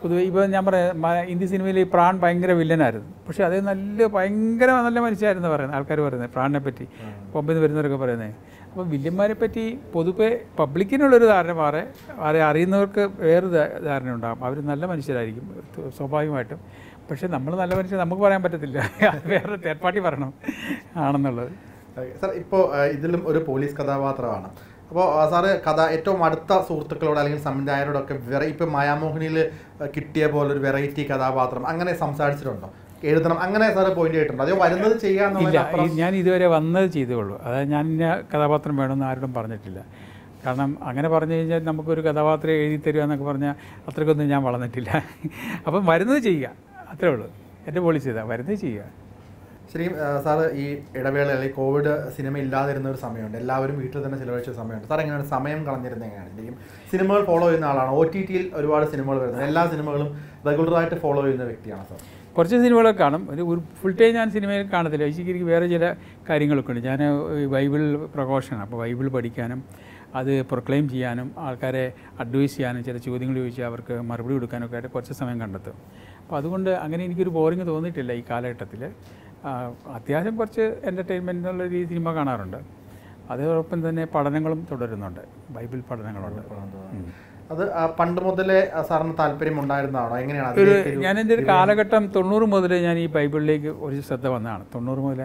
പൊതുവെ ഇപ്പോൾ ഞാൻ പറയാം മ- ഹിന്ദി സിനിമയിൽ ഈ പ്രാൺ ഭയങ്കര വില്ലനായിരുന്നു പക്ഷേ അത് നല്ല ഭയങ്കര നല്ല മനുഷ്യരായിരുന്നു പറയുന്നത് ആൾക്കാർ പറയുന്നത് പ്രാണിനെ പറ്റി ബോംബെയിൽ നിന്ന് വരുന്നവരൊക്കെ പറയുന്നത് അപ്പോൾ വില്ലന്മാരെ പറ്റി പൊതുവെ പബ്ലിക്കിനുള്ളൊരു ധാരണ വേറെ ആരെ അറിയുന്നവർക്ക് വേറൊരു ധാ- ധാരണ ഉണ്ടാകും അവർ നല്ല മനുഷ്യരായിരിക്കും ത- സ്വാഭാവികമായിട്ടും പക്ഷേ നമ്മൾ നല്ല മനുഷ്യർ നമുക്ക് പറയാൻ പറ്റത്തില്ല അത് വേറെ തേർഡ് പാർട്ടി പറയണം ആണെന്നുള്ളത് സാർ ഇപ്പോൾ ഇതിലും ഒരു പോലീസ് കഥാപാത്രമാണ് അപ്പോൾ സാറ് കഥ ഏറ്റവും അടുത്ത സുഹൃത്തുക്കളോട് അല്ലെങ്കിൽ സംവിധായകരോടൊക്കെ വെറൈ ഇപ്പം മായാമോഹിനിയിൽ കിട്ടിയ പോലെ ഒരു വെറൈറ്റി കഥാപാത്രം അങ്ങനെ സംസാരിച്ചിട്ടുണ്ടോ എഴുതണം അങ്ങനെ സാറ് പോയിന്റ് ചെയ്തിട്ടുണ്ടോ അതോ വരുന്നത് ഇല്ല ചെയ്യാന്നുള്ളതിനപ്പുറം ഈ- ഞാൻ ഇതുവരെ വന്നത് ചെയ്തേയുള്ളൂ അതായത് ഞാൻ ഇന്ന കഥാപാത്രം വേണമെന്ന് ആരോടും പറഞ്ഞിട്ടില്ല കാരണം അങ്ങനെ പറഞ്ഞു കഴിഞ്ഞാൽ നമുക്കൊരു കഥാപാത്രം എഴുതി തരിക എന്നൊക്കെ പറഞ്ഞാൽ അത്രയ്ക്കൊന്നും ഞാൻ വളർന്നിട്ടില്ല അപ്പം വരുന്നത് ചെയ്യുക അത്രേ ഉള്ളൂ എൻ്റെ പോളിസി ഇതാ വരുന്നത് ചെയ്യുക ശരിക്കും ആ, സാറ് ഈ ഇടവേള അല്ലെങ്കിൽ കോവിഡ് സിനിമ ഇല്ലാതിരുന്ന ഒരു സമയമുണ്ട് എല്ലാവരും വീട്ടിൽ തന്നെ ചിലവഴിച്ച ഒരു സമയമുണ്ട് സാർ എങ്ങനെയാണ് സമയം കളഞ്ഞിരുന്നത് എങ്ങനെയാണ് ശരിക്കും സിനിമകൾ ഫോളോ ചെയ്യുന്ന ആളാണ് ഒ ടി ടിയിൽ ഒരുപാട് സിനിമകൾ വരുന്നത് എല്ലാ സിനിമകളും റെഗുലറായിട്ട് ഫോളോ ചെയ്യുന്ന വ്യക്തിയാണ് സാർ കുറച്ച് സിനിമകളൊക്കെ കാണും ഒരു ഒരു ഫുൾ ടൈം ഞാൻ സിനിമയിൽ കാണത്തില്ല ശരിക്കും എനിക്ക് വേറെ ചില കാര്യങ്ങളൊക്കെ ഉണ്ട് ഞാൻ ഈ ബൈബിൾ പ്രഘോഷണം അപ്പോൾ ബൈബിൾ പഠിക്കാനും അത് പ്രൊക്ലെയിം ചെയ്യാനും ആൾക്കാരെ അഡ്വൈസ് ചെയ്യാനും ചില ചോദ്യങ്ങൾ ചോദിച്ചാൽ അവർക്ക് മറുപടി കൊടുക്കാനൊക്കെ ആയിട്ട് കുറച്ച് സമയം കണ്ടെത്തും അപ്പോൾ അതുകൊണ്ട് അങ്ങനെ എനിക്കൊരു ബോറിങ് തോന്നിയിട്ടില്ല ഈ കാലഘട്ടത്തിൽ അത്യാവശ്യം കുറച്ച് എൻ്റർടൈൻമെൻ്റ് എന്നുള്ള രീതി സിനിമ കാണാറുണ്ട് അതോടൊപ്പം തന്നെ പഠനങ്ങളും തുടരുന്നുണ്ട് ബൈബിൾ പഠനങ്ങളുണ്ട് ഉം. അത് ആ, പണ്ട് മുതലേ ആ, സാറിന് താല്പര്യം ഉണ്ടായിരുന്നതാണോ എങ്ങനെയാണ് ഒരു അതിലേക്ക് ഒരു- ഞാൻ എൻ്റെ ഒരു കാലഘട്ടം തൊണ്ണൂറ് മുതൽ ഞാൻ ഈ ബൈബിളിലേക്ക് ഒരു ശ്രദ്ധ വന്നതാണ് തൊണ്ണൂറ് മുതൽ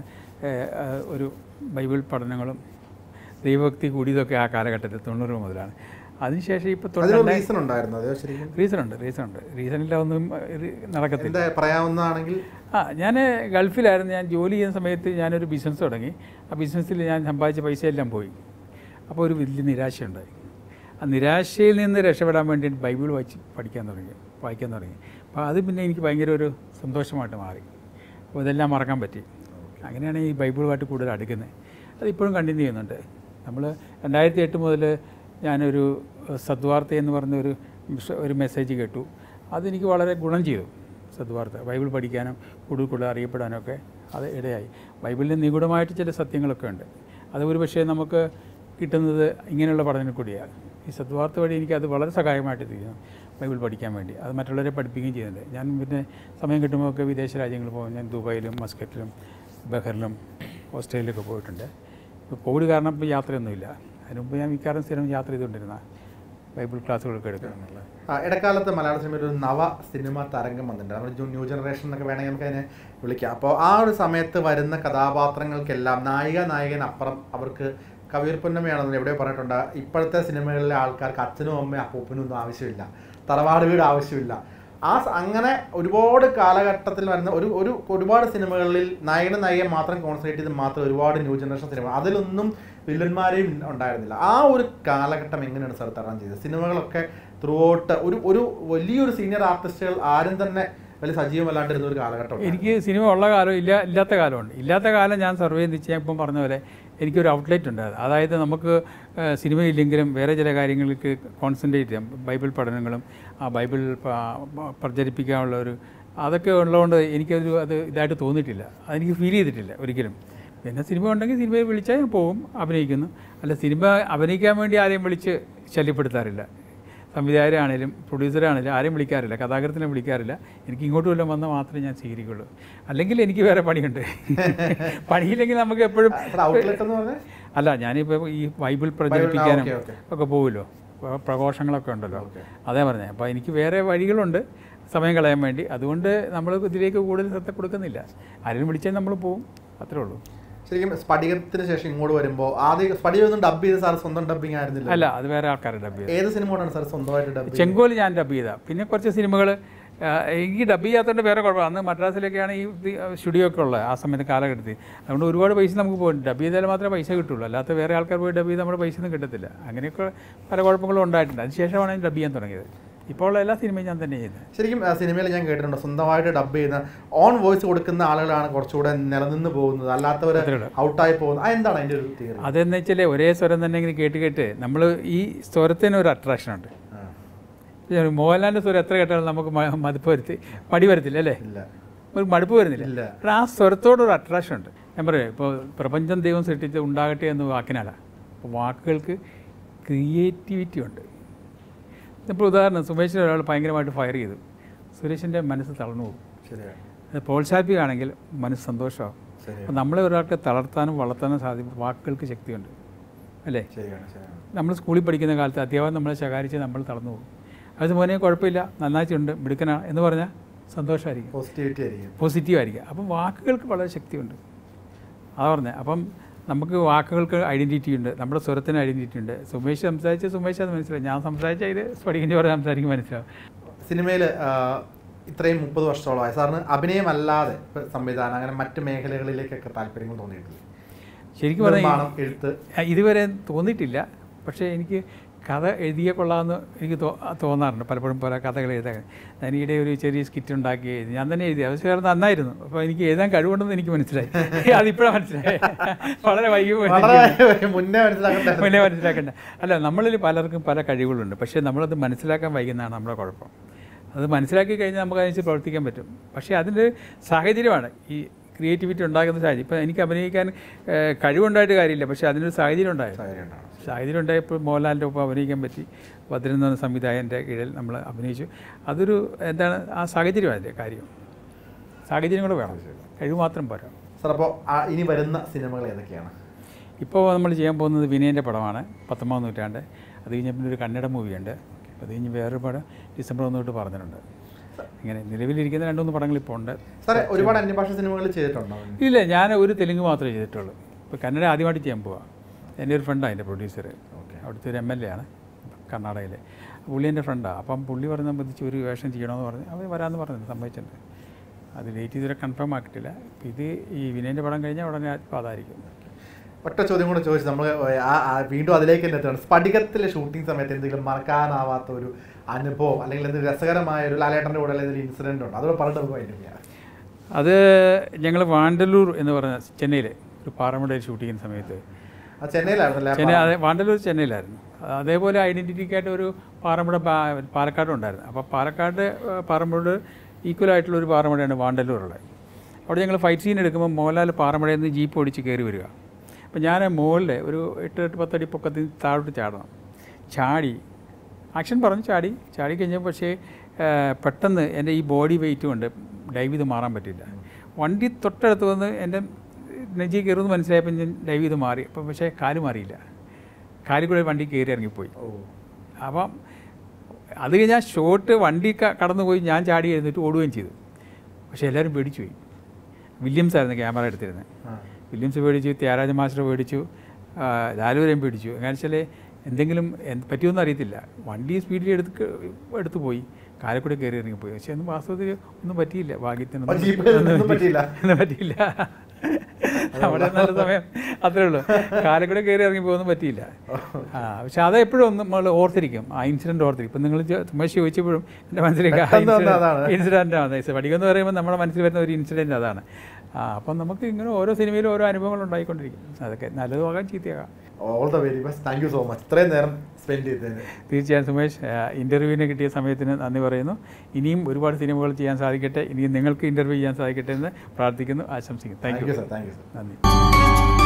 ഒരു ബൈബിൾ പഠനങ്ങളും ദൈവഭക്തി കൂടിയതൊക്കെ ആ കാലഘട്ടത്തിൽ തൊണ്ണൂറ് മുതലാണ് അതിനുശേഷം ഇപ്പോൾ അതിനൊരു തൊണ്ണൂറ് റീസൺ ഉണ്ടായിരുന്നു അത് ശരിക്കും റീസൺ ഉണ്ട് റീസൺ ഉണ്ട് റീസണില്ല ഒന്നും ഇത് നടക്കത്തില്ല എന്താ പറയാവുന്നതാണെങ്കിൽ ആ ഞാൻ ഗൾഫിലായിരുന്നു ഞാൻ ജോലി ചെയ്യുന്ന സമയത്ത് ഞാനൊരു ബിസിനസ് തുടങ്ങി ആ ബിസിനസ്സിൽ ഞാൻ സമ്പാദിച്ച പൈസയെല്ലാം പോയി അപ്പോൾ ഒരു വലിയ നിരാശയുണ്ടായി ആ നിരാശയിൽ നിന്ന് രക്ഷപ്പെടാൻ വേണ്ടി ബൈബിൾ വായിച്ച് പഠിക്കാൻ തുടങ്ങി വായിക്കാൻ തുടങ്ങി അപ്പോൾ അത് പിന്നെ എനിക്ക് ഭയങ്കര ഒരു സന്തോഷമായിട്ട് മാറി അപ്പോൾ ഇതെല്ലാം മറക്കാൻ പറ്റി അങ്ങനെയാണ് ഈ ബൈബിളുമായിട്ട് കൂടുതൽ അടുക്കുന്നത് അതിപ്പോഴും കണ്ടിന്യൂ ചെയ്യുന്നുണ്ട് നമ്മൾ രണ്ടായിരത്തി എട്ട് മുതൽ ഞാനൊരു സദ്വാർത്ത എന്ന് പറഞ്ഞൊരു ഒരു മെസ്സേജ് കേട്ടു അതെനിക്ക് വളരെ ഗുണം ചെയ്തു സദ്വാർത്ത ബൈബിൾ പഠിക്കാനും കൂടുതൽ കൂടുതൽ അറിയപ്പെടാനും ഒക്കെ അത് ഇടയായി ബൈബിളിൽ നിഗൂഢമായിട്ട് ചില സത്യങ്ങളൊക്കെ ഉണ്ട് അത് ഒരു പക്ഷേ നമുക്ക് കിട്ടുന്നത് ഇങ്ങനെയുള്ള പഠനം കൂടിയാണ് ഈ സദ്വാർത്ത വഴി എനിക്ക് അത് വളരെ സഹായമായിട്ട് തീരുന്നു ബൈബിൾ പഠിക്കാൻ വേണ്ടി അത് മറ്റുള്ളവരെ പഠിപ്പിക്കുകയും ചെയ്യുന്നുണ്ട് ഞാൻ പിന്നെ സമയം കിട്ടുമ്പോൾ ഒക്കെ വിദേശ രാജ്യങ്ങളിൽ പോകും ഞാൻ ദുബായിലും മസ്കറ്റിലും ബഹറിലും ഓസ്ട്രേലിയയിലൊക്കെ പോയിട്ടുണ്ട് ഇപ്പോൾ കോവിഡ് കാരണം ഇപ്പോൾ യാത്രയൊന്നുമില്ല അതിന് മുമ്പ് ഞാൻ മിക്കവാറും സ്ഥിരം യാത്ര ചെയ്തുകൊണ്ടിരുന്ന ബൈബിൾ ക്ലാസ്സുകളൊക്കെ എടുക്കുക ആ, ഇടക്കാലത്ത് മലയാള സിനിമയിൽ ഒരു നവ സിനിമ തരംഗം വന്നിട്ടുണ്ട് നമ്മൾ ജു- ന്യൂ ജനറേഷൻ എന്നൊക്കെ വേണമെങ്കിൽ നമുക്ക് അതിനെ വിളിക്കാം അപ്പോൾ ആ ഒരു സമയത്ത് വരുന്ന കഥാപാത്രങ്ങൾക്കെല്ലാം നായിക നായകനപ്പുറം അവർക്ക് കവിയർ പൊന്നമ്മയാണെന്ന് എവിടെയോ പറഞ്ഞിട്ടുണ്ട് ഇപ്പോഴത്തെ സിനിമകളിലെ ആൾക്കാർക്ക് അച്ഛനും അമ്മയും അപ്പൂപ്പനും ഒന്നും ആവശ്യമില്ല തറവാട് വീട് ആവശ്യമില്ല ആ സ- അങ്ങനെ ഒരുപാട് കാലഘട്ടത്തിൽ വരുന്ന ഒരു ഒരു ഒരുപാട് സിനിമകളിൽ നായകനും നായികയും മാത്രം കോൺസെൻട്രേറ്റ് ചെയ്ത് മാത്രം ഒരുപാട് ന്യൂ ജനറേഷൻ സിനിമ അതിലൊന്നും വില്ലന്മാരെയും ഉണ്ടായിരുന്നില്ല ആ ഒരു കാലഘട്ടം എങ്ങനെയാണ് സാർ തരണം ചെയ്തത് സിനിമകളൊക്കെ ത്രൂ ഔട്ട് ഒരു ഒരു വലിയൊരു സീനിയർ ആർട്ടിസ്റ്റുകൾ ആരും തന്നെ വലിയ സജീവമല്ലാണ്ടിരുന്ന ഒരു കാലഘട്ടം എനിക്ക് സിനിമ ഉള്ള കാലം ഇല്ല ഇല്ലാത്ത കാലമുണ്ട് ഇല്ലാത്ത കാലം ഞാൻ സർവേ ചെയ്ത് ഞാൻ ഇപ്പം പറഞ്ഞ പോലെ എനിക്കൊരു ഔട്ട്ലെറ്റ് ഉണ്ട് അതായത് നമുക്ക് ഏഹ്, സിനിമയില്ലെങ്കിലും വേറെ ചില കാര്യങ്ങൾക്ക് കോൺസെൻട്രേറ്റ് ചെയ്യാം ബൈബിൾ പഠനങ്ങളും ആ ബൈബിൾ പ- പ്രചരിപ്പിക്കാനുള്ള ഒരു അതൊക്കെ ഉള്ളതുകൊണ്ട് എനിക്കതൊരു അത് ഇതായിട്ട് തോന്നിയിട്ടില്ല അതെനിക്ക് ഫീൽ ചെയ്തിട്ടില്ല ഒരിക്കലും പിന്നെ സിനിമ ഉണ്ടെങ്കിൽ സിനിമയിൽ വിളിച്ചാൽ ഞാൻ പോകും അഭിനയിക്കുന്നു അല്ല സിനിമ അഭിനയിക്കാൻ വേണ്ടി ആരെയും വിളിച്ച് ശല്യപ്പെടുത്താറില്ല സംവിധായകരാണേലും പ്രൊഡ്യൂസറാണേലും ആരെയും വിളിക്കാറില്ല കഥാകൃത്തിനെ വിളിക്കാറില്ല എനിക്ക് ഇങ്ങോട്ട് വല്ലതും വന്നാൽ മാത്രമേ ഞാൻ സ്വീകരിക്കുള്ളൂ അല്ലെങ്കിൽ എനിക്ക് വേറെ പണിയുണ്ട് പണിയില്ലെങ്കിൽ നമുക്ക് എപ്പോഴും ഔട്ട്ലെറ്റ് എന്ന് പറഞ്ഞാൽ അല്ല ഞാനിപ്പോൾ ഈ ബൈബിൾ പ്രചരിപ്പിക്കാനും ഓക്കേ, ഓക്കേ. ഒക്കെ പോകുമല്ലോ പ്ര- പ്രഘോഷങ്ങളൊക്കെ ഉണ്ടല്ലോ ഓക്കേ. അതേ പറഞ്ഞത് അപ്പോൾ എനിക്ക് വേറെ വഴികളുണ്ട് സമയം കളയാൻ വേണ്ടി അതുകൊണ്ട് നമ്മൾ ഇതിലേക്ക് കൂടുതൽ ശ്രദ്ധ കൊടുക്കുന്നില്ല ആരെങ്കിലും വിളിച്ചാൽ നമ്മൾ പോകും അത്രേ ഉള്ളൂ ശരിക്കും സ്ഫടികത്തിന് ശേഷം ഇങ്ങോട്ട് വരുമ്പോൾ ആദ്യം സ്ഫടികം ഒന്നും ഡബ് ചെയ്ത് സാർ സ്വന്തം ഡബിങ് ആയിരുന്നില്ല അല്ല അത് വേറെ ആൾക്കാരെ ഡബ് ചെയ്ത് ഏത് സിനിമയോടാണ് സാർ സ്വന്തമായിട്ട് ഡബ് ചെങ്കോല് ഞാൻ ഡബ് ചെയ്ത പിന്നെ കുറച്ച് സിനിമകൾ എനിക്ക് ഡബ് ചെയ്യാത്തതുകൊണ്ട് വേറെ കുഴപ്പമില്ല അന്ന് മദ്രാസിലൊക്കെയാണ് ഈ ഇത് സ്റ്റുഡിയോ ഒക്കെ ഉള്ളത് ആ സമയത്ത് കാലഘട്ടത്തിൽ അതുകൊണ്ട് ഒരുപാട് പൈസ നമുക്ക് പോകും ഡബ് ചെയ്താൽ മാത്രമേ പൈസ കിട്ടുള്ളൂ അല്ലാത്ത വേറെ ആൾക്കാർ പോയി ഡബ് ചെയ്ത് നമ്മുടെ പൈസ ഒന്നും കിട്ടത്തില്ല അങ്ങനെയൊക്കെ പല കുഴപ്പങ്ങളും ഉണ്ടായിട്ടുണ്ട് അതിനുശേഷമാണ് ഞാൻ ഡബ് ചെയ്യാൻ തുടങ്ങിയത് ഇപ്പോൾ ഉള്ള എല്ലാ സിനിമയും ഞാൻ തന്നെ ചെയ്യുന്നത് ശരിക്കും ആ, സിനിമയിൽ ഞാൻ കേട്ടിട്ടുണ്ട് സ്വന്തമായിട്ട് ഡബ് ചെയ്യുന്ന ഓൺ വോയിസ് കൊടുക്കുന്ന ആളുകളാണ് കുറച്ചുകൂടെ നിലനിന്ന് പോകുന്നത് അല്ലാത്തവർ അത്രേ ഉള്ളൂ. ഔട്ടായി പോകുന്നത് ആ എന്താണ് അതിന്റെ ഒരു തിയറി അതെന്ന് വെച്ചാൽ ഒരേ സ്വരം തന്നെ ഇങ്ങനെ കേട്ട് കേട്ട് നമ്മൾ ഈ സ്വരത്തിന് ഒരു അട്രാക്ഷൻ ഉണ്ട് ഞാൻ മോഹൻലാലിൻ്റെ സ്വരം എത്ര കേട്ടാലും നമുക്ക് മ- മടുപ്പ് വരുത്തി മടി വരത്തില്ല അല്ലേ ഇല്ല ഒരു മടുപ്പ് വരുന്നില്ല ഇല്ല. പക്ഷേ ആ സ്വരത്തോടൊരു അട്രാക്ഷൻ ഉണ്ട് ഞാൻ പറയാം ഇപ്പോൾ പ്രപഞ്ചം ദൈവം സൃഷ്ടിച്ച് ഉണ്ടാകട്ടെ എന്ന് വാക്കിനല്ല അപ്പോൾ വാക്കുകൾക്ക് ക്രിയേറ്റിവിറ്റി ഉണ്ട് ഇപ്പോൾ ഉദാഹരണം സുമേഷിനെ ഒരാൾ ഭയങ്കരമായിട്ട് ഫയർ ചെയ്തു സുരേഷിൻ്റെ മനസ്സ് തളർന്നു പോകും ശരിയാണ് അത് പ്രോത്സാഹിപ്പിക്കുകയാണെങ്കിൽ മനസ്സ് സന്തോഷമാകും ശരിയാണ് അപ്പോൾ നമ്മളെ ഒരാൾക്ക് തളർത്താനും വളർത്താനും സാധിക്കും വാക്കുകൾക്ക് ശക്തിയുണ്ട് അല്ലേ ശരിയാണ് ശരിയാണ് നമ്മൾ സ്കൂളിൽ പഠിക്കുന്ന കാലത്ത് അധ്യാപകൻ നമ്മളെ ശകാരിച്ച് നമ്മൾ തളർന്നു പോകും അത് മോനെ കുഴപ്പമില്ല നന്നായിട്ടുണ്ട് മിടുക്കനാ എന്ന് പറഞ്ഞാൽ സന്തോഷമായിരിക്കും പോസിറ്റിവിറ്റി ആയിരിക്കും പോസിറ്റീവ് ആയിരിക്കും അപ്പം വാക്കുകൾക്ക് വളരെ ശക്തിയുണ്ട് അതാ പറഞ്ഞത് അപ്പം നമുക്ക് വാക്കുകൾക്ക് ഐഡൻറ്റിറ്റി ഉണ്ട് നമ്മുടെ സ്വരത്തിന് ഐഡൻറ്റിറ്റി ഉണ്ട് സുമേഷ് സംസാരിച്ച് സുമേഷ് അത് മനസ്സിലായി ഞാൻ സംസാരിച്ച ഇത് സ്ഫടികം ചോറ് സംസാരിക്കും മനസ്സിലാവും സിനിമയിൽ ഇത്രയും മുപ്പത് വർഷത്തോളമായി സാറിന് അഭിനയമല്ലാതെ ഇപ്പൊ സംവിധാനം അങ്ങനെ മറ്റ് മേഖലകളിലേക്കൊക്കെ താല്പര്യങ്ങൾ തോന്നിയിട്ടില്ല ശരിക്കും പറഞ്ഞാൽ നിർമ്മാണം എഴുത്ത് ഇതുവരെ തോന്നിയിട്ടില്ല പക്ഷേ എനിക്ക് കഥ എഴുതിയ കൊള്ളാമെന്ന് എനിക്ക് തോ തോന്നാറുണ്ട് പലപ്പോഴും പല കഥകൾ എഴുതാൻ ഞാൻ ഈയിടെ ഒരു ചെറിയ സ്കിറ്റ് ഉണ്ടാക്കി എഴുതി ഞാൻ തന്നെ എഴുതി അത് വേറെ നന്നായിരുന്നു അപ്പോൾ എനിക്ക് എഴുതാൻ കഴിവുണ്ടെന്ന് എനിക്ക് മനസ്സിലായി അതിപ്പോഴാണ് മനസ്സിലായി വളരെ വൈകി പോയി വളരെ മുന്നേ മനസ്സിലാക്കണ്ട മുന്നേ മനസ്സിലാക്കണ്ട അല്ല നമ്മളിൽ പലർക്കും പല കഴിവുകളുണ്ട് പക്ഷേ നമ്മളത് മനസ്സിലാക്കാൻ വൈകുന്നതാണ് നമ്മുടെ കുഴപ്പം അത് മനസ്സിലാക്കി കഴിഞ്ഞാൽ നമുക്ക് അതിനനുസരിച്ച് പ്രവർത്തിക്കാൻ പറ്റും പക്ഷേ അതിൻ്റെ സാഹചര്യമാണ് ഈ ക്രിയേറ്റിവിറ്റി ഉണ്ടാക്കുന്ന സാഹചര്യം ഇപ്പം എനിക്ക് അഭിനയിക്കാൻ ഏഹ്, കഴിവുണ്ടായിട്ട് കാര്യമില്ല പക്ഷേ അതിനൊരു സാഹചര്യം ഉണ്ടായിരുന്നു സാഹചര്യം ഉണ്ടാവണം. സാഹചര്യം ഉണ്ടായപ്പോൾ മോഹൻലാലിൻ്റെ ഒപ്പം അഭിനയിക്കാൻ പറ്റി ഭദ്രൻ എന്ന സംവിധായകൻ്റെ കീഴിൽ നമ്മൾ അഭിനയിച്ചു അതൊരു എന്താണ് ആ സാഹചര്യം അതിൻ്റെ കാര്യം സാഹചര്യം കൂടെ വേണം കഴിവ് മാത്രം പോരാ സാർ അപ്പോൾ ഇനി വരുന്ന സിനിമകൾ ഏതൊക്കെയാണ് ഇപ്പോൾ നമ്മൾ ചെയ്യാൻ പോകുന്നത് വിനയൻ്റെ പടമാണ് പത്തൊമ്പതാം നൂറ്റാണ്ട് അത് കഴിഞ്ഞ പിന്നെ ഒരു കന്നഡ മൂവിയുണ്ട് അത് കഴിഞ്ഞ് വേറൊരു പടം ഡിസംബർ ഒന്ന് തൊട്ട് പറഞ്ഞിട്ടുണ്ട് ഇങ്ങനെ നിലവിലിരിക്കുന്ന രണ്ട് മൂന്ന് പടങ്ങൾ ഇപ്പോൾ ഉണ്ട് സാറേ ഒരുപാട് അന്യഭാഷ സിനിമകൾ ചെയ്തിട്ടുണ്ടോ ഇല്ല ഞാൻ ഒരു തെലുങ്ക് മാത്രമേ ചെയ്തിട്ടുള്ളൂ ഇപ്പോൾ കന്നഡ ആദ്യമായിട്ട് ചെയ്യാൻ പോവാം എൻ്റെ ഒരു ഫ്രണ്ടാണ് എൻ്റെ പ്രൊഡ്യൂസർ ഓക്കെ അവിടുത്തെ ഒരു എം എൽ എ ആണ് കർണാടകയിലെ പുള്ളി എൻ്റെ ഫ്രണ്ടാണ് അപ്പം പുള്ളി പറഞ്ഞ ബന്ധിച്ച് ഒരു വേഷം ചെയ്യണമെന്ന് പറഞ്ഞ് അവർ വരാമെന്ന് പറഞ്ഞു സമ്മതിച്ചിട്ടുണ്ട് അത് ഡേറ്റ് ഇതുവരെ കൺഫേം ആക്കിയിട്ടില്ല അപ്പം ഇത് ഈ വിനയൻ്റെ പടം കഴിഞ്ഞാൽ ഉടനെ അപ്പോൾ അതായിരിക്കും ഒറ്റ ചോദ്യം കൂടെ ചോദിച്ചു നമ്മൾ ആ- ആ വീണ്ടും അതിലേക്ക് തന്നെ എത്തുകയാണ് സ്ഫടികത്തിലെ ഷൂട്ടിംഗ് സമയത്ത് എന്തെങ്കിലും മറക്കാനാവാത്ത ഒരു അനുഭവം അല്ലെങ്കിൽ എന്തെങ്കിലും രസകരമായ ഒരു ലാലേട്ടൻ്റെ കൂടെ അല്ലെങ്കിൽ ഇൻസിഡന്റ് ഉണ്ട് അതോടെ പറഞ്ഞിട്ട് നമുക്ക് അതിൻ്റെ ചെയ്യാം അത് ഞങ്ങൾ വാണ്ടലൂർ എന്ന് പറഞ്ഞ ചെന്നൈയിൽ ഒരു പാറമടയിൽ ഷൂട്ട് ചെയ്യുന്ന സമയത്ത് ആ ചെന്നൈയിലായിരുന്നല്ലേ ചെന്നൈ അതെ വാണ്ടലൂർ ചെന്നൈയിലായിരുന്നു അതേപോലെ ഐഡൻറ്റിറ്റിക്കായിട്ട് ഒരു പാറമട പാ- പാലക്കാടും ഉണ്ടായിരുന്നു അപ്പോൾ പാലക്കാട് ഏഹ്, പാറമട ഈക്വൽ ആയിട്ടുള്ള ഒരു പാറമടയാണ് വാണ്ടലൂറുള്ളത് അവിടെ ഞങ്ങൾ ഫൈറ്റ് സീൻ എടുക്കുമ്പോൾ മോഹൻലാൽ പാറമടയിൽ നിന്ന് ജീപ്പ് ഓടിച്ച് കയറി വരിക അപ്പോൾ ഞാൻ മുകളിൽ ഒരു എട്ട് എട്ട് പത്തടി പൊക്കത്തിൽ താഴോട്ട് ചാടണം ചാടി ആക്ഷൻ പറഞ്ഞു ചാടി ചാടി കഴിഞ്ഞപ്പോൾ പക്ഷേ ഏഹ്, പെട്ടെന്ന് എൻ്റെ ഈ ബോഡി വെയിറ്റ് കൊണ്ട് ഡൈവ് ചെയ്ത് മാറാൻ പറ്റില്ല വണ്ടി തൊട്ടടുത്ത് വന്ന് എൻ്റെ നെഞ്ചി കയറുമെന്ന് മനസ്സിലായപ്പോൾ ഞാൻ ഡൈവ് ചെയ്ത് മാറി അപ്പം പക്ഷേ കാല് മാറിയില്ല കാലിൽ കൂടെ വണ്ടി കയറി ഇറങ്ങിപ്പോയി ഓ അപ്പം അത് കഴിഞ്ഞാൽ ഷോട്ട് വണ്ടി ക- കടന്നുപോയി ഞാൻ ചാടി എഴുന്നിട്ട് ഓടുകയും ചെയ്തു പക്ഷേ എല്ലാവരും പേടിച്ചു പോയി വില്യംസ് ആയിരുന്നു ക്യാമറ എടുത്തിരുന്നത് ആ. വില്യംസ് പേടിച്ചു ത്യാഗരാജ മാസ്റ്റർ പേടിച്ചു ആ, ലാലുവരെയും പേടിച്ചു എങ്ങനെ വെച്ചാൽ എന്തെങ്കിലും എന്ത് പറ്റുമെന്ന് അറിയത്തില്ല വണ്ടി സ്പീഡിൽ എടുത്ത് ക- എടുത്തു പോയി കാലക്കൂടെ കയറി ഇറങ്ങിപ്പോയി പക്ഷേ ഒന്നും വാസ്തവത്തിൽ ഒന്നും പറ്റിയില്ല ഭാഗ്യത്തിന് അപ്പോൾ ജീപ്പിൽ ഒന്നും പറ്റിയില്ല? ഒന്നും പറ്റിയില്ല അവിടെ നല്ല സമയം അത്രേ ഉള്ളൂ കാലക്കൂടെ കയറി ഇറങ്ങി പോകുന്നു പറ്റിയില്ല ആ പക്ഷെ അത് എപ്പോഴും ഒന്ന് നമ്മൾ ഓർത്തിരിക്കും ആ ഇൻസിഡൻറ്റ് ഓർത്തിരിക്കും ഇപ്പം നിങ്ങൾ തുമ്മശി ചോദിച്ചപ്പോഴും എൻ്റെ മനസ്സിലേക്ക് പെട്ടെന്ന് വന്നത് അതാണ്. ഇൻസിഡൻ്റ് ആണ് പഠിക്കുമെന്ന് പറയുമ്പോൾ നമ്മുടെ മനസ്സിൽ വരുന്ന ഒരു ഇൻസിഡൻറ്റ് അതാണ് ആ അപ്പം നമുക്ക് ഇങ്ങനെ ഓരോ സിനിമയിലും ഓരോ അനുഭവങ്ങൾ ഉണ്ടായിക്കൊണ്ടിരിക്കും അതൊക്കെ നല്ലതുമാകാം ചീത്തയാകാം all the very best thank you so much ഇത്രയും നേരം സ്പെൻഡ് ചെയ്തതിന് തീർച്ചയായും സുമേഷ് ഇൻ്റർവ്യൂവിന് കിട്ടിയ സമയത്തിന് നന്ദി പറയുന്നു ഇനിയും ഒരുപാട് സിനിമകൾ ചെയ്യാൻ സാധിക്കട്ടെ ഇനിയും നിങ്ങൾക്ക് ഇൻ്റർവ്യൂ ചെയ്യാൻ സാധിക്കട്ടെ എന്ന് പ്രാർത്ഥിക്കുന്നു ആശംസിക്കുന്നു thank thank you you sir thank you sir നന്ദി